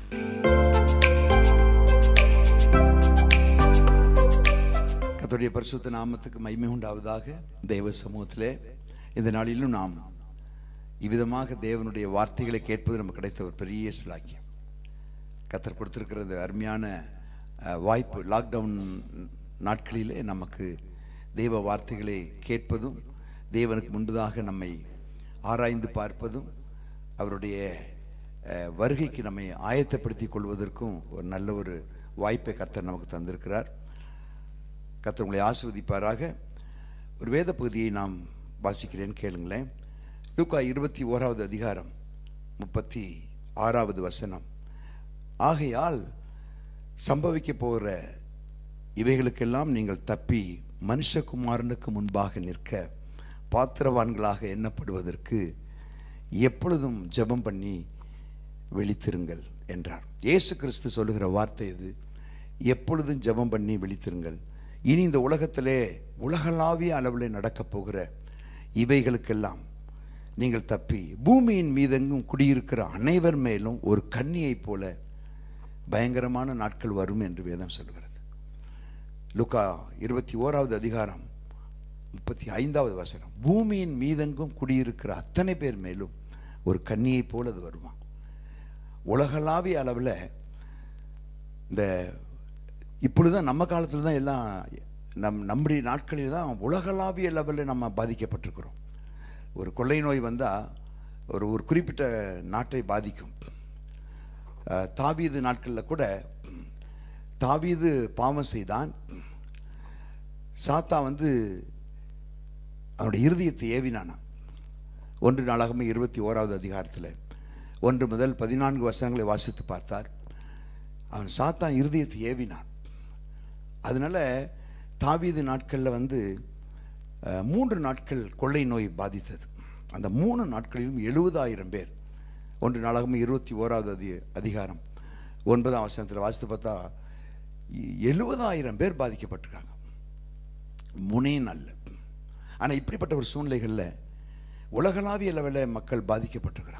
கர்த்தருடைய பரிசுத்த நாமத்துக்கு மகிமை உண்டாவதாக தேவ சமூகத்திலே இந்த நாளிலும் நாம் இவ்விதமாக தேவனுடைய வார்த்தைகளை கேட்பது நமக்கு கிடைத்த ஒரு பெரிய சிலாக்கியம் கத்தர் கொடுத்திருக்கிற இந்த அருமையான அஹ், வாய்ப்பு லாக்டவுன் நாட்களிலே நமக்கு தேவ வார்த்தைகளை கேட்பதும் தேவனுக்கு முன்பதாக நம்மை ஆராய்ந்து பார்ப்பதும் அவருடைய அஹ், வருகைக்கு நம்மை ஆயத்தப்படுத்திக் கொள்வதற்கும் ஒரு நல்ல ஒரு வாய்ப்பை கர்த்தர் நமக்கு தந்திருக்கிறார் கர்த்தர் உங்களை ஆசிர்வதிப்பாராக ஒரு வேத பகுதியை நாம் வாசிக்கிறேன் கேளுங்களேன் லூக்கா இருபத்தி ஓராவது அதிகாரம் முப்பத்தி ஆறாவது வசனம் ஆகையால் சம்பவிக்க போகிற இவைகளுக்கெல்லாம் நீங்கள் தப்பி மனுஷகுமாரனுக்கு முன்பாக நிற்க பாத்திரவான்களாக எண்ணப்படுவதற்கு எப்பொழுதும் ஜெபம் பண்ணி விழித்திருங்கள் என்றார் இயேசு கிறிஸ்து சொல்லுகிற வார்த்தை இது எப்பொழுதும் ஜெபம் பண்ணி விழித்திருங்கள் இனி இந்த உலகத்திலே உலகளாவிய அளவில் நடக்கப் போகிற இவைகளுக்கெல்லாம் நீங்கள் தப்பி பூமியின் மீதெங்கும் குடியிருக்கிற அனைவர் மேலும் ஒரு கன்னியைப் போல பயங்கரமான நாட்கள் வரும் என்று வேதம் சொல்கிறது லுக்கா இருபத்தி ஓராவது அதிகாரம் முப்பத்தி ஐந்தாவது வசனம் பூமியின் மீதெங்கும் குடியிருக்கிற அத்தனை பேர் மேலும் ஒரு கன்னியைப் போல அது வருவான் உலகளாவிய அளவில் இந்த இப்பொழுதுதான் நம்ம காலத்தில் தான் எல்லாம் நம் நம்முடைய நாட்களில் தான் உலகளாவிய லெவலில் நம்ம பாதிக்கப்பட்டிருக்கிறோம் ஒரு கொள்ளை நோய் வந்தால் ஒரு ஒரு குறிப்பிட்ட நாட்டை பாதிக்கும் அஹ், தாவீது நாட்களில் கூட தாவீது பாவம் செய்தான் சாத்தா வந்து அவனுடைய இருதயத்தை ஏவினானா ஒன்று நாளாகமே இருபத்தி ஓராவது அதிகாரத்தில் ஒன்று முதல் பதினான்கு வசனங்களை வாசித்து பார்த்தார் அவன் சாத்தான் இருதயத்தை ஏவினான் அதனால தாவீது நாட்களில் வந்து அஹ், மூன்று நாட்கள் கொள்ளை நோய் பாதித்தது அந்த மூணு நாட்களிலும் எழுபதாயிரம் பேர் ஒன்று நாளாகமே இருபத்தி ஓராவது அதி அதிகாரம் ஒன்பதாம் வசனத்தில் வாசித்து பார்த்தா எழுபதாயிரம் பேர் பாதிக்கப்பட்டிருக்காங்க முனே நல்ல ஆனால் இப்படிப்பட்ட ஒரு சூழ்நிலைகளில் உலகளாவிய அளவில் மக்கள் பாதிக்கப்பட்டிருக்கிறாங்க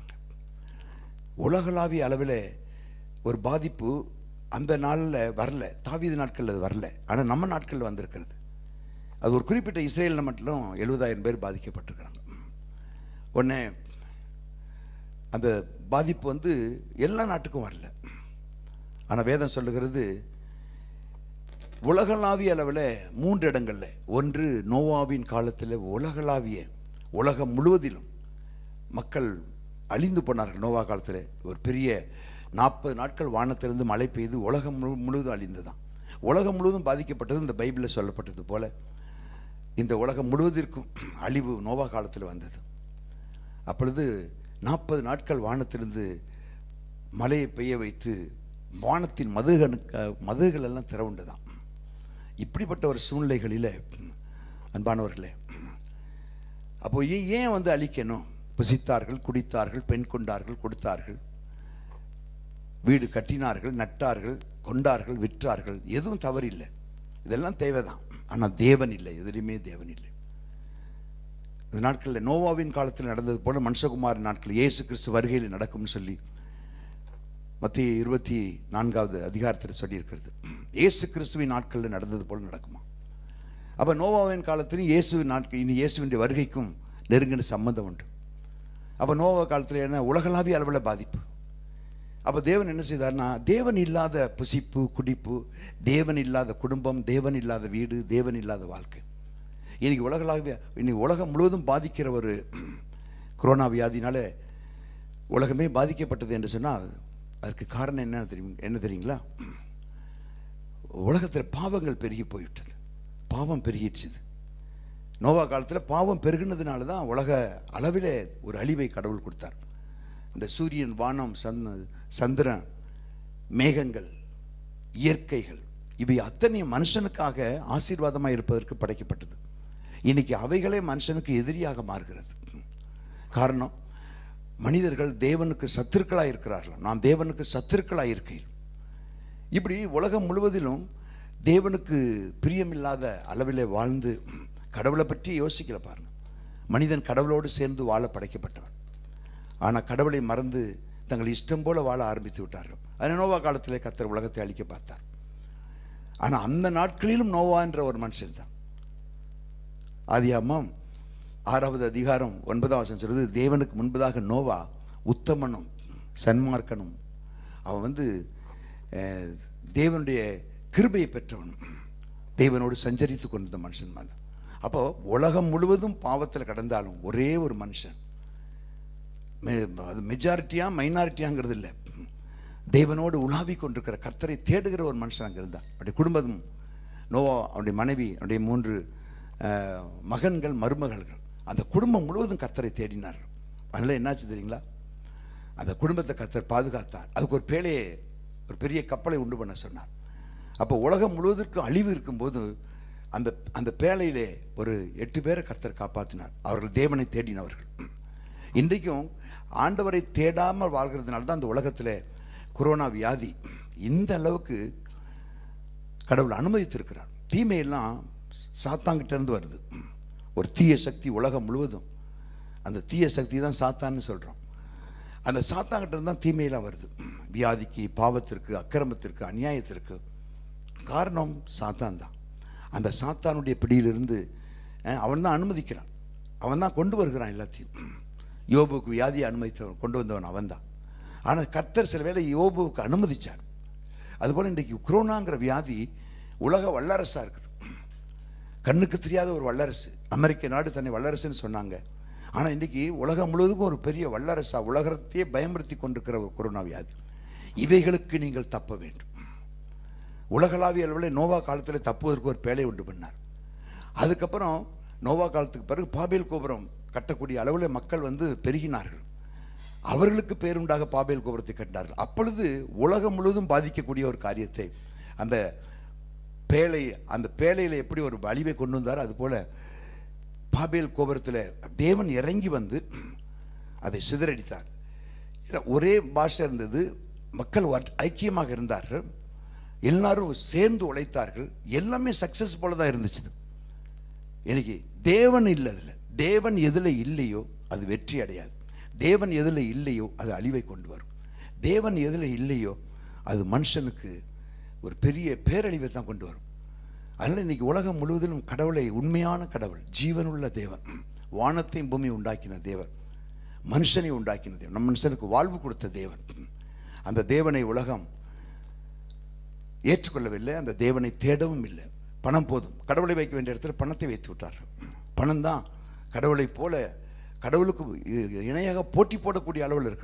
உலகளாவிய அளவில் ஒரு பாதிப்பு அந்த நாளில் வரல தாவீது நாட்களில் அது வரல ஆனால் நம்ம நாட்களில் வந்திருக்கிறது அது ஒரு குறிப்பிட்ட இஸ்ரேலில் மட்டும் எழுபதாயிரம் பேர் பாதிக்கப்பட்டிருக்கிறாங்க உடனே அந்த பாதிப்பு வந்து எல்லா நாட்டுக்கும் வரல ஆனால் வேதம் சொல்லுகிறது உலகளாவிய அளவில் மூன்று இடங்கள்ல ஒன்று நோவாவின் காலத்தில் உலகளாவிய உலகம் முழுவதிலும் மக்கள் அழிந்து போனார்கள் நோவா காலத்தில் ஒரு பெரிய நாற்பது நாட்கள் வானத்திலிருந்து மழை பெய்து உலகம் முழு முழுவதும் அழிந்ததாம் உலகம் முழுவதும் பாதிக்கப்பட்டது இந்த பைபிளில் சொல்லப்பட்டது போல இந்த உலகம் முழுவதற்கும் அழிவு நோவா காலத்தில் வந்தது அப்பொழுது நாற்பது நாட்கள் வானத்திலிருந்து மழையை பெய்ய வைத்து வானத்தின் மதுகனுக்கு மதுகள் எல்லாம் திறவுண்டுதான் இப்படிப்பட்ட ஒரு சூழ்நிலைகளில் அன்பானவர்களே அப்போ ஏன் ஏன் வந்து அழிக்கணும் புசித்தார்கள் குடித்தார்கள் பெண் கொண்டார்கள் கொடுத்தார்கள் வீடு கட்டினார்கள் நட்டார்கள் கொண்டார்கள் விற்றார்கள் எதுவும் தவறில்லை இதெல்லாம் தேவைதான் ஆனால் தேவன் இல்லை எதுலையுமே தேவன் இல்லை இந்த நாட்களில் நோவாவின் காலத்தில் நடந்தது போல மனுஷகுமார் நாட்கள் இயேசு கிறிஸ்து வருகையில் நடக்கும்னு சொல்லி மத்திய இருபத்தி நான்காவது அதிகாரத்தில் சொல்லியிருக்கிறது இயேசு கிறிஸ்துவின் நாட்களில் நடந்தது போல நடக்குமா அப்போ நோவாவின் காலத்திலும் இயேசுவின் நாட்கள் இனி இயேசுவின் வருகைக்கும் நெருங்கின சம்பந்தம் உண்டு அப்போ நோவா காலத்தில் என்ன உலகளாவிய அளவில் பாதிப்பு அப்போ தேவன் என்ன செய்தார்னா தேவன் இல்லாத புசிப்பு குடிப்பு தேவன் இல்லாத குடும்பம் தேவன் இல்லாத வீடு தேவன் இல்லாத வாழ்க்கை இன்னைக்கு உலகளாவிய இன்னைக்கு உலகம் முழுவதும் பாதிக்கிற ஒரு கொரோனா வியாதினால உலகமே பாதிக்கப்பட்டது என்று சொன்னால் அதுக்கு காரணம் என்ன தெரியும் என்ன தெரியுங்களா உலகத்தில் பாவங்கள் பெருகி போய்விட்டது பாவம் பெருகிடுச்சுது நோவா காலத்தில் பாவம் பெருகினதுனால தான் உலக அளவிலே ஒரு அழிவை கடவுள் கொடுத்தார் இந்த சூரியன் வானம் சந்த சந்திரன் மேகங்கள் இயற்கைகள் இவை அத்தனையும் மனுஷனுக்காக ஆசீர்வாதமாக இருப்பதற்கு படைக்கப்பட்டது இன்னைக்கு அவைகளே மனுஷனுக்கு எதிரியாக மாறுகிறது காரணம் மனிதர்கள் தேவனுக்கு சத்துருக்களாக இருக்கிறார்கள் நாம் தேவனுக்கு சத்துருக்களாக இருக்கையில் இப்படி உலகம் முழுவதிலும் தேவனுக்கு பிரியமில்லாத அளவிலே வாழ்ந்து கடவுளை பற்றி யோசிக்கல பாருங்க மனிதன் கடவுளோடு சேர்ந்து வாழ படைக்கப்பட்டவன் ஆனால் கடவுளை மறந்து தங்கள் இஷ்டம் போல வாழ ஆரம்பித்து விட்டார்கள் அது நோவா காலத்திலே கத்தர் உலகத்தை அழிக்க பார்த்தார் ஆனால் அந்த நாட்களிலும் நோவா என்ற ஒரு மனுஷன் தான் ஆதியாமம் ஆறாவது அதிகாரம் ஒன்பதாம் வசனம் சொல்றது தேவனுக்கு முன்பதாக நோவா உத்தமனும் சன்மார்க்கனும் அவன் வந்து அஹ், தேவனுடைய கிருபையை பெற்றவனும் தேவனோடு சஞ்சரித்து கொண்டிருந்த மனுஷன் தான் அப்போ உலகம் முழுவதும் பாவத்தில் கடந்தாலும் ஒரே ஒரு மனுஷன் மெ- அது மெஜாரிட்டியா மைனாரிட்டியாங்கிறது இல்லை தேவனோடு உலாவிக் கொண்டிருக்கிற கர்த்தரை தேடுகிற ஒரு மனுஷன் அங்கே இருந்தான் அவருடைய குடும்பம் நோவா அவனுடைய மனைவி அவனுடைய மூன்று அஹ், மகன்கள் மருமகள்கள் அந்த குடும்பம் முழுவதும் கர்த்தரை தேடினார்கள் அதனால என்னாச்சு தெரியுங்களா அந்த குடும்பத்தை கர்த்தர் பாதுகாத்தார் அதுக்கு ஒரு பேழையை ஒரு பெரிய கப்பலை உண்டு பண்ண சொன்னார் அப்போ உலகம் முழுவதற்கும் அழிவு இருக்கும்போது அந்த அந்த பேழையிலே ஒரு எட்டு பேரை கர்த்தர் காப்பாற்றினார் அவர்கள் தேவனை தேடினவர்கள் இன்றைக்கும் ஆண்டவரை தேடாமல் வாழ்கிறதுனால தான் அந்த உலகத்தில் கொரோனா வியாதி இந்த அளவுக்கு கடவுள் அனுமதித்திருக்கிறார் தீமையெல்லாம் சாத்தாங்கிட்ட இருந்து வருது ஒரு தீய சக்தி உலகம் முழுவதும் அந்த தீய சக்தி தான் சாத்தான்னு சொல்கிறோம் அந்த சாத்தாங்கிட்ட இருந்து தான் தீமையெல்லாம் வருது வியாதிக்கு பாவத்திற்கு அக்கிரமத்திற்கு அநியாயத்திற்கு காரணம் சாத்தான் தான் அந்த சாத்தானுடைய பிடியிலிருந்து அஹ், அவன் தான் அனுமதிக்கிறான் அவன் தான் கொண்டு வருகிறான் எல்லாத்தையும் யோபுக்கு வியாதியை அனுமதித்தவன் கொண்டு வந்தவன் அவன் தான் ஆனால் கர்த்தர் சில வேளை யோபுவுக்கு அனுமதிச்சார் அதுபோல் இன்றைக்கு குரோனாங்கிற வியாதி உலக வல்லரசாக இருக்குது கண்ணுக்கு தெரியாத ஒரு வல்லரசு அமெரிக்க நாடு தன்னை வல்லரசுன்னு சொன்னாங்க ஆனால் இன்றைக்கி உலகம் முழுவதுக்கும் ஒரு பெரிய வல்லரசா உலகத்தையே பயமுறுத்தி கொண்டிருக்கிற ஒரு கொரோனா வியாதி இவைகளுக்கு நீங்கள் தப்ப வேண்டும் உலகளாவிய அளவில் நோவா காலத்தில் தப்புவதற்கு ஒரு பேழை உண்டு பண்ணார் அதுக்கப்புறம் நோவா காலத்துக்கு பிறகு பாபேல் கோபுரம் கட்டக்கூடிய அளவில் மக்கள் வந்து பெருகினார்கள் அவர்களுக்கு பேருண்டாக பாபேல் கோபுரத்தை கட்டினார்கள் அப்பொழுது உலகம் முழுவதும் பாதிக்கக்கூடிய ஒரு காரியத்தை அந்த பேழை அந்த பேழையில் எப்படி ஒரு அழிவை கொண்டு வந்தார் அதுபோல பாபேல் கோபுரத்தில் தேவன் இறங்கி வந்து அதை சிதறடித்தார் ஏன்னா, ஒரே பாஷை இருந்தது மக்கள் ஒட்- ஐக்கியமாக இருந்தார்கள் எல்லாரும் சேர்ந்து உழைத்தார்கள் எல்லாமே சக்சஸ் போல தான் இருந்துச்சு இன்னைக்கு தேவன் இல்லை அதில் தேவன் எதில் இல்லையோ அது வெற்றி அடையாது தேவன் எதில் இல்லையோ அது அழிவை கொண்டு வரும் தேவன் எதில் இல்லையோ அது மனுஷனுக்கு ஒரு பெரிய பேரழிவை தான் கொண்டு வரும் அதனால் இன்னைக்கு உலகம் முழுவதிலும் கடவுளை உண்மையான கடவுள் ஜீவனுள்ள தேவன் வானத்தையும் பூமி உண்டாக்கின தேவன் மனுஷனை உண்டாக்கின தேவன் நம் மனுஷனுக்கு வாழ்வு கொடுத்த தேவன் அந்த தேவனை உலகம் ஏற்றுக்கொள்ளவில்லை அந்த தேவனை தேடவும் இல்லை பணம் போதும் கடவுளை வைக்க வேண்டிய இடத்துல பணத்தை வைத்து விட்டார்கள் பணம் தான் கடவுளைப் போல கடவுளுக்கு இ- இணையாக போட்டி போடக்கூடிய அளவில் இருக்கிறது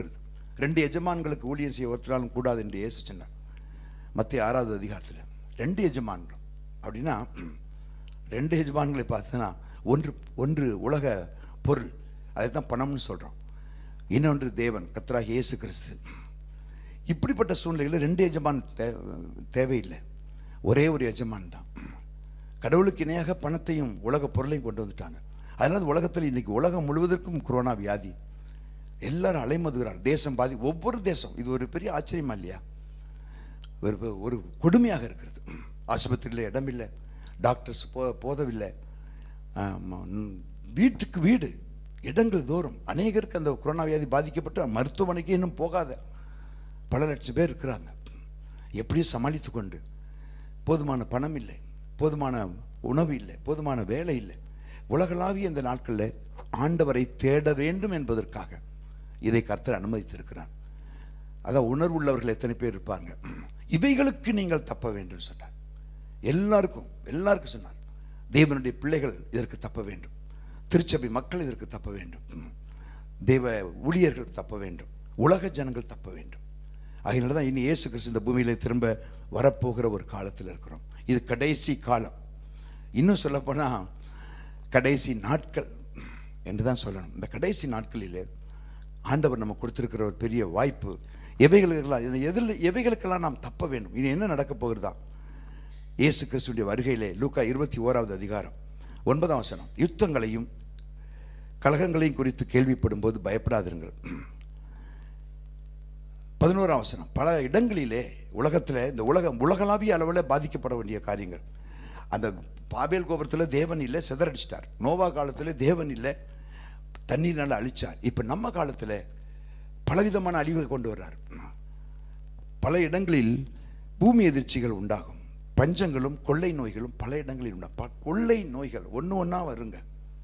ரெண்டு எஜமான்களுக்கு ஊழியர் செய்ய ஒருத்தராலும் கூடாது என்று இயேசு சொன்னார் மத்திய ஆறாவது அதிகாரத்தில் ரெண்டு எஜமான்கள் அப்படின்னா ரெண்டு எஜமான்களை பார்த்தோன்னா ஒன்று ஒன்று உலக பொருள் அதை தான் பணம்னு சொல்கிறோம் இன்னொன்று தேவன் கர்த்தராகிய இயேசு கிறிஸ்து இப்படிப்பட்ட சூழ்நிலையில் ரெண்டு எஜமான் தே தேவையில்லை ஒரே ஒரு எஜமான் தான் கடவுளுக்கு இணையாக பணத்தையும் உலக பொருளையும் கொண்டு வந்துட்டாங்க அதனால உலகத்தில் இன்னைக்கு உலகம் முழுவதற்கும் கொரோனா வியாதி எல்லாரும் அலைமதுகிறார் தேசம் பாதி ஒவ்வொரு தேசம் இது ஒரு பெரிய ஆச்சரியமா இல்லையா ஒரு ஒரு கொடுமையாக இருக்கிறது ஆஸ்பத்திரியில் இடமில்லை டாக்டர்ஸ் போ போதவில்லை ஆமா, ம், வீட்டுக்கு வீடு இடங்கள் தோறும் அநேகருக்கு அந்த கொரோனா வியாதி பாதிக்கப்பட்டு மருத்துவமனைக்கு இன்னும் போகாத பல லட்சம் பேர் இருக்கிறாங்க எப்படியும் சமாளித்து கொண்டு போதுமான பணம் இல்லை போதுமான உணவு இல்லை போதுமான வேலை இல்லை உலகளாவிய இந்த நாட்களில் ஆண்டவரை தேட வேண்டும் என்பதற்காக இதை கர்த்தர் அனுமதித்திருக்கிறார் அதான் உணர்வுள்ளவர்கள் எத்தனை பேர் இருப்பாங்க இவைகளுக்கு நீங்கள் தப்ப வேண்டும் சொன்னார் எல்லாருக்கும் எல்லாருக்கும் சொன்னார் தேவனுடைய பிள்ளைகள் இதற்கு தப்ப வேண்டும் திருச்சபை மக்கள் இதற்கு தப்ப வேண்டும் தேவ ஊழியர்கள் தப்ப வேண்டும் உலக ஜனங்கள் தப்ப வேண்டும் அதனால தான் இனி இயேசு கிறிஸ்து இந்த பூமியில திரும்ப வரப்போகிற ஒரு காலத்தில் இருக்கிறோம் இது கடைசி காலம் இன்னும் சொல்லப்போனால் கடைசி நாட்கள் என்று தான் சொல்லணும் இந்த கடைசி நாட்களிலே ஆண்டவர் நம்ம கொடுத்திருக்கிற ஒரு பெரிய வாய்ப்பு எவைகளுக்கெல்லாம் இந்த எதில் எவைகளுக்கெல்லாம் நாம் தப்ப வேண்டும் இனி என்ன நடக்க போகிறதா இயேசு கிறிஸ்துடைய வருகையிலே லூக்கா இருபத்தி ஓராவது அதிகாரம் ஒன்பதாம் வசனம் யுத்தங்களையும் கலகங்களையும் குறித்து கேள்விப்படும் போது பயப்படாதிருங்கள் பதினோராம் வசனம் பல இடங்களிலே உலகத்தில் இந்த உலகம் உலகளாவிய அளவில் பாதிக்கப்பட வேண்டிய காரியங்கள் அந்த பாபேல் கோபுரத்தில் தேவன் இல்லை சிதறடிச்சிட்டார் நோவா காலத்தில் தேவன் இல்லை தண்ணீர்னால அழிச்சார் இப்போ நம்ம காலத்தில் பலவிதமான அழிவை கொண்டு வர்றார் பல இடங்களில் பூமி எதிர்ச்சிகள் உண்டாகும் பஞ்சங்களும் கொள்ளை நோய்களும் பல இடங்களில் உண்டா ப- கொள்ளை நோய்கள் ஒன்று ஒன்றா வருங்க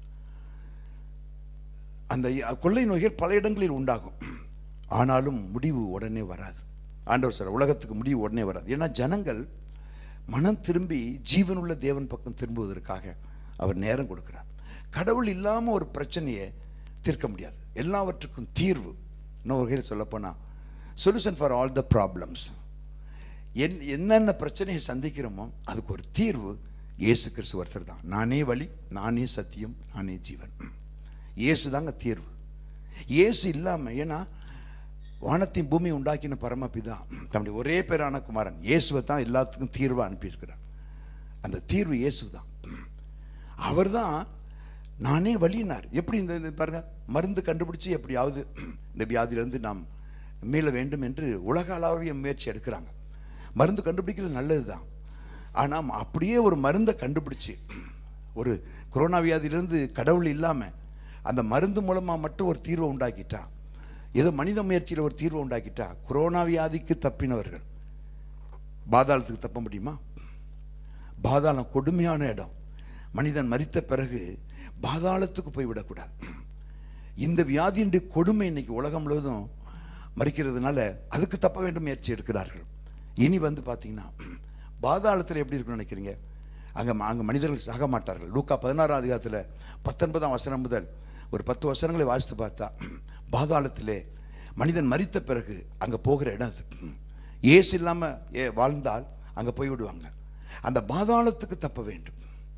அந்த கொள்ளை நோய்கள் பல இடங்களில் உண்டாகும் ஆனாலும் முடிவு உடனே வராது ஆண்டவர் சார் உலகத்துக்கு முடிவு உடனே வராது ஏன்னா ஜனங்கள் மனம் திரும்பி ஜீவனுள்ள தேவன் பக்கம் திரும்புவதற்காக அவர் நேரம் கொடுக்கிறார் கடவுள் இல்லாமல் ஒரு பிரச்சனையை தீர்க்க முடியாது எல்லாவற்றுக்கும் தீர்வு இன்னும் ஒரு வகையில் சொல்லப்போனால் solution for all the problems என் என்னென்ன பிரச்சனையை சந்திக்கிறோமோ அதுக்கு ஒரு தீர்வு இயேசு கிறிஸ்து ஒருத்தர் தான் நானே வழி நானே சத்தியம் நானே ஜீவன் இயேசு தாங்க தீர்வு இயேசு இல்லாமல் ஏன்னா வானத்தையும் பூமி உண்டாக்கின பரமபிதா தம்முடைய ஒரே பேரான குமாரன் இயேசுவை தான் எல்லாத்துக்கும் தீர்வாக அனுப்பியிருக்கிறார் அந்த தீர்வு இயேசு தான் அவர் தான் நானே வழியினார் எப்படி இந்த இந்த பாருங்க மருந்து கண்டுபிடிச்சு எப்படியாவது இந்த வியாதியிலிருந்து நாம் மீள வேண்டும் என்று உலக அளவிய முயற்சி எடுக்கிறாங்க மருந்து கண்டுபிடிக்கிறது நல்லது தான் ஆனால் அப்படியே ஒரு மருந்தை கண்டுபிடிச்சு ஒரு கொரோனா வியாதியிலிருந்து கடவுள் இல்லாமல் அந்த மருந்து மூலமாக மட்டும் ஒரு தீர்வை உண்டாக்கிட்டா ஏதோ மனித முயற்சியில் ஒரு தீர்வை உண்டாக்கிட்டா கொரோனா வியாதிக்கு தப்பினவர்கள் பாதாளத்துக்கு தப்ப முடியுமா பாதாளம் கொடுமையான இடம் மனிதன் மரித்த பிறகு பாதாளத்துக்கு போய் விடக்கூடாது இந்த வியாதியினுடைய கொடுமை இன்னைக்கு உலகம் முழுவதும் மறிக்கிறதுனால அதுக்கு தப்ப வேண்டும் முயற்சி எடுக்கிறார்கள் இனி வந்து பார்த்தீங்கன்னா பாதாளத்தில் எப்படி இருக்குன்னு நினைக்கிறீங்க அங்கே அங்கே மனிதர்கள் சாக மாட்டார்கள் லூக்கா பதினாறாம் அதிகாரத்தில் பத்தொன்பதாம் வசனம் முதல் ஒரு பத்து வசனங்களை வாசித்து பார்த்தா பாதாளத்திலே மனிதன் மரித்த பிறகு அங்கே போகிற இடம் அது ஏசு இல்லாமல் ஏ வாழ்ந்தால் அங்கே போய் விடுவாங்க அந்த பாதாளத்துக்கு தப்ப வேண்டும்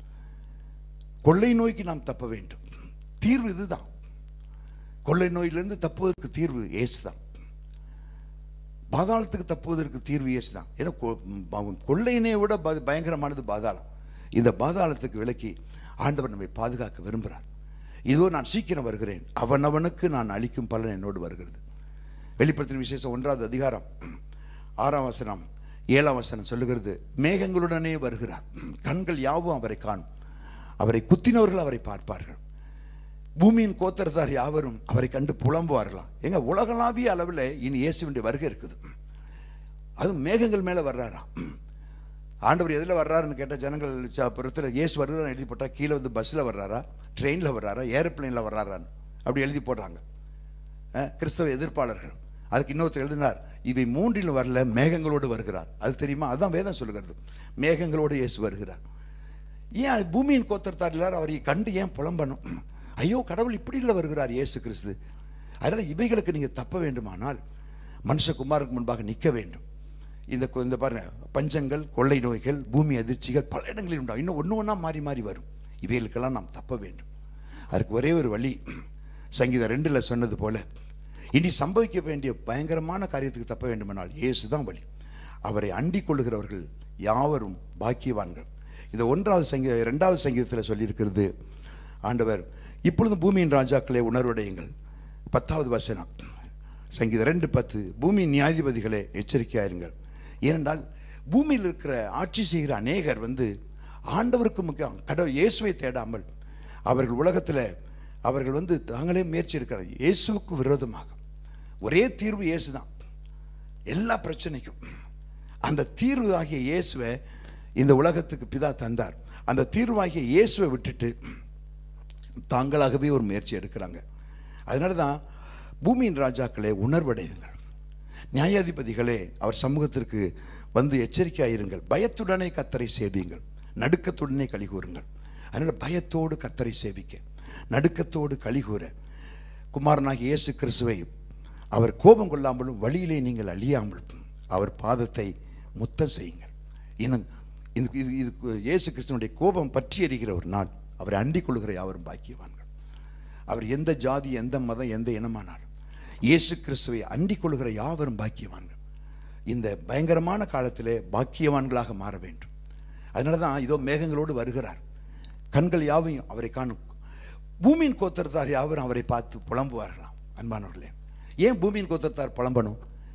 கொள்ளை நோய்க்கு நாம் தப்ப வேண்டும் தீர்வு இதுதான் கொள்ளை நோயிலிருந்து தப்புவதற்கு தீர்வு இயேசு தான் பாதாளத்துக்கு தப்புவதற்கு தீர்வு இயேசு தான் ஏன்னா கொ- ம், கொள்ளையினை விட ப- பயங்கரமானது பாதாளம் இந்த பாதாளத்துக்கு விலக்கி ஆண்டவர் நம்மை பாதுகாக்க விரும்புகிறார் இதோ நான் சீக்கிரம் வருகிறேன் அவனவனுக்கு நான் அளிக்கும் பலன் என்னோடு வருகிறது வெளிப்படுத்தின விசேஷம் ஒன்றாவது அதிகாரம் ஆறாம் வசனம் ஏழாம் வசனம் சொல்லுகிறது மேகங்களுடனே வருகிறார் கண்கள் யாவும் அவரை காணும் அவரை குத்தினவர்கள் அவரை பார்ப்பார்கள் பூமியின் கோத்தரத்தார் யாவரும் அவரை கண்டு புலம்புவார்களாம் எங்க உலகளாவிய அளவில் இனி இயேசுவினுடைய வருகை இருக்குது அதுவும் மேகங்கள் மேலே வர்றாராம் ஆண்டவர் எதில் வர்றாருன்னு கேட்டால் ஜனங்கள் புறத்தில் இயேசு வருகிறான்னு எழுதி போட்டால் கீழே வந்து பஸ்ஸில் வர்றாரா ட்ரெயினில் வர்றாரா ஏரோப்ளேனில் வர்றாரான்னு அப்படி எழுதி போடுறாங்க அஹ், கிறிஸ்தவ எதிர்ப்பாளர்கள் அதுக்கு இன்னொருத்தர் எழுதினார் இவை மூன்றிலும் வரல மேகங்களோடு வருகிறார் அது தெரியுமா அதுதான் வேதம் சொல்லுகிறது மேகங்களோடு இயேசு வருகிறார் ஏன் பூமியின் கோத்தரத்தார் எல்லாரும் அவரை கண்டு ஏன் புலம்பணும் ஐயோ கடவுள் இப்படி இல்லை வருகிறார் இயேசு கிறிஸ்து அதனால் இவைகளுக்கு நீங்கள் தப்ப வேண்டுமானால் மனுஷகுமாருக்கு முன்பாக நிற்க வேண்டும் இந்த கொ- இந்த பாருங்க பஞ்சங்கள் கொள்ளை நோய்கள் பூமி அதிர்ச்சிகள் பல இடங்களில் உண்டாகும் இன்னும் ஒன்று ஒன்றா மாறி மாறி வரும் இவைகளுக்கெல்லாம் நாம் தப்ப வேண்டும் அதுக்கு ஒரே ஒரு வழி சங்கீதம் ரெண்டில் சொன்னது போல இனி சம்பவிக்க வேண்டிய பயங்கரமான காரியத்துக்கு தப்ப வேண்டுமானால் இயேசு தான் வழி அவரை அண்டிக் கொள்ளுகிறவர்கள் யாவரும் பாக்கியவான்கள் இந்த ஒன்றாவது சங்கீத இரண்டாவது சங்கீதத்தில் சொல்லியிருக்கிறது ஆண்டவர் இப்பொழுது பூமியின் ராஜாக்களே உணர்வடையுங்கள் பத்தாவது வசனம் சங்கீதம் ரெண்டு பத்து பூமியின் நியாயாதிபதிகளே எச்சரிக்கையாயிருங்கள் ஏனென்றால் பூமியில் இருக்கிற ஆட்சி செய்கிற அநேகர் வந்து ஆண்டவருக்கு முக்கியம் கடவுள் இயேசுவை தேடாமல் அவர்கள் உலகத்தில் அவர்கள் வந்து தாங்களே முயற்சி எடுக்கிறார் இயேசுவுக்கு விரோதமாக ஒரே தீர்வு இயேசு தான் எல்லா பிரச்சனைக்கும் அந்த தீர்வு ஆகிய இயேசுவை இந்த உலகத்துக்கு பிதா தந்தார் அந்த தீர்வாகிய இயேசுவை விட்டுட்டு தாங்களாகவே ஒரு முயற்சி எடுக்கிறாங்க அதனால தான் பூமியின் ராஜாக்களே உணர்வடையுங்கள் நியாயாதிபதிகளே அவர் சமூகத்திற்கு வந்து எச்சரிக்கையாயிருங்கள் பயத்துடனே கத்தரை சேவியுங்கள் நடுக்கத்துடனே கலிகூறுங்கள் அதனால பயத்தோடு கத்தரை சேவிக்க நடுக்கத்தோடு கலிகூற குமாரனாகிய இயேசு கிறிஸ்துவை அவர் கோபம் கொள்ளாமலும் வழியிலே நீங்கள் அழியாமலும் அவர் பாதத்தை முத்தம் செய்யுங்கள் இன்னும் இது இது இது இயேசு கிறிஸ்துவனுடைய கோபம் பற்றி எறிகிற ஒரு நாள் அவரை அண்டிக் கொள்கிற யாவரும் பாக்கியவான்கள் அவர் எந்த ஜாதி எந்த மதம் எந்த இனமானாலும் இயேசு கிறிஸ்துவை அண்டிக் கொள்கிற யாவரும் பாக்கியவான்கள் இந்த பயங்கரமான காலத்திலே பாக்கியவான்களாக மாற வேண்டும் அதனால தான் இதோ மேகங்களோடு வருகிறார் கண்கள் யாவையும் அவரை காணும் பூமியின் கோத்திரத்தார் யாவரும் அவரை பார்த்து புலம்புவார்களாம் அன்பானவர்களே ஏன் பூமியின் கோத்திரத்தார் புலம்பணும்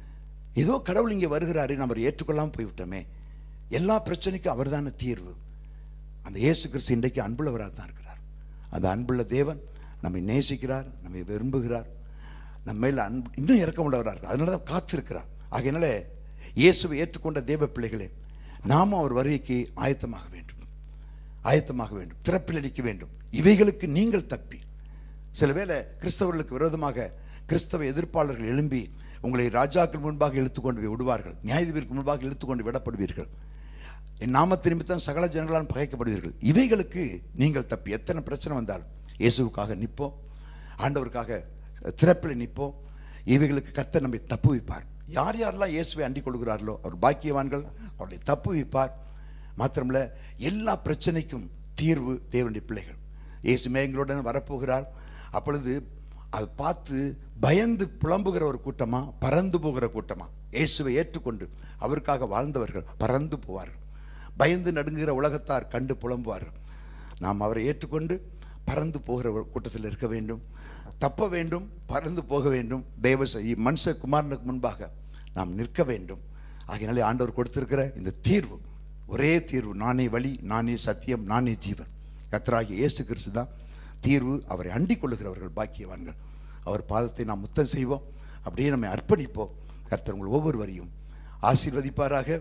ஏதோ கடவுள் இங்கே வருகிறாரு நம்ம ஏற்றுக்கொள்ளாமல் போய்விட்டோமே எல்லா பிரச்சனைக்கும் அவர்தான தீர்வு அந்த இயேசு கிறிஸ்து இன்றைக்கு அன்புள்ளவராக தான் இருக்கிறார் அந்த அன்புள்ள தேவன் நம்மை நேசிக்கிறார் நம்மை விரும்புகிறார் நம்ம மேல அன்பு இன்னும் இறக்கமுள்ளவராக இருக்கிறார் அதனால தான் காத்திருக்கிறார் ஆகையினால இயேசுவை ஏற்றுக்கொண்ட தேவ பிள்ளைகளே நாமும் அவர் வருகைக்கு ஆயத்தமாக வேண்டும் ஆயத்தமாக வேண்டும் திறப்பில் அடிக்க வேண்டும் இவைகளுக்கு நீங்கள் தப்பி சில வேளை கிறிஸ்தவர்களுக்கு விரோதமாக கிறிஸ்தவ எதிர்ப்பாளர்கள் எழும்பி உங்களை ராஜாக்கள் முன்பாக இழுத்துக்கொண்டு போய் விடுவார்கள் நியாயாதிபதிக்கு முன்பாக இழுத்துக்கொண்டு விடப்படுவீர்கள் என் நாமத்து நிமித்தம் சகல ஜனங்களால் பகைக்கப்படுவீர்கள் இவைகளுக்கு நீங்கள் தப்பி எத்தனை பிரச்சனை வந்தாலும் இயேசுவுக்காக நிற்போம் ஆண்டவருக்காக திறப்பில் நிற்போம் இவைகளுக்கு கர்த்தர் நம்மை தப்பு வைப்பார் யார் யாரெல்லாம் இயேசுவை அண்டிக் கொள்கிறார்களோ அவர் பாக்கியவான்கள் அவர்களை தப்பு வைப்பார் மாத்திரமல்ல எல்லா பிரச்சனைக்கும் தீர்வு தேவனுடைய பிள்ளைகள் இயேசு மேகங்களுடன் வரப்போகிறார் அப்பொழுது அதை பார்த்து பயந்து புலம்புகிற ஒரு கூட்டமா பறந்து போகிற கூட்டமா இயேசுவை ஏற்றுக்கொண்டு அவருக்காக வாழ்ந்தவர்கள் பறந்து போவார்கள் பயந்து நடுங்குகிற உலகத்தார் கண்டு புலம்புவார்கள் நாம் அவரை ஏற்றுக்கொண்டு பறந்து போகிற ஒரு கூட்டத்தில் இருக்க வேண்டும் தப்ப வேண்டும் பறந்து போக வேண்டும் தெய்வ செய்- மனுஷ குமாரனுக்கு முன்பாக நாம் நிற்க வேண்டும் ஆகையினாலே ஆண்டவர் கொடுத்திருக்கிற இந்த தீர்வு ஒரே தீர்வு நானே வழி நானே சத்தியம் நானே ஜீவன் கத்தராகிய இயேசு கிறிஸ்து தான் தீர்வு அவரை அண்டிக் கொள்ளுகிறவர்கள் பாக்கியவான்கள் அவர் பாதத்தை நாம் முத்தம் செய்வோம் அப்படியே நம்மை அர்ப்பணிப்போம் கர்த்தர் உங்கள் ஒவ்வொருவரையும் ஆசீர்வதிப்பாராக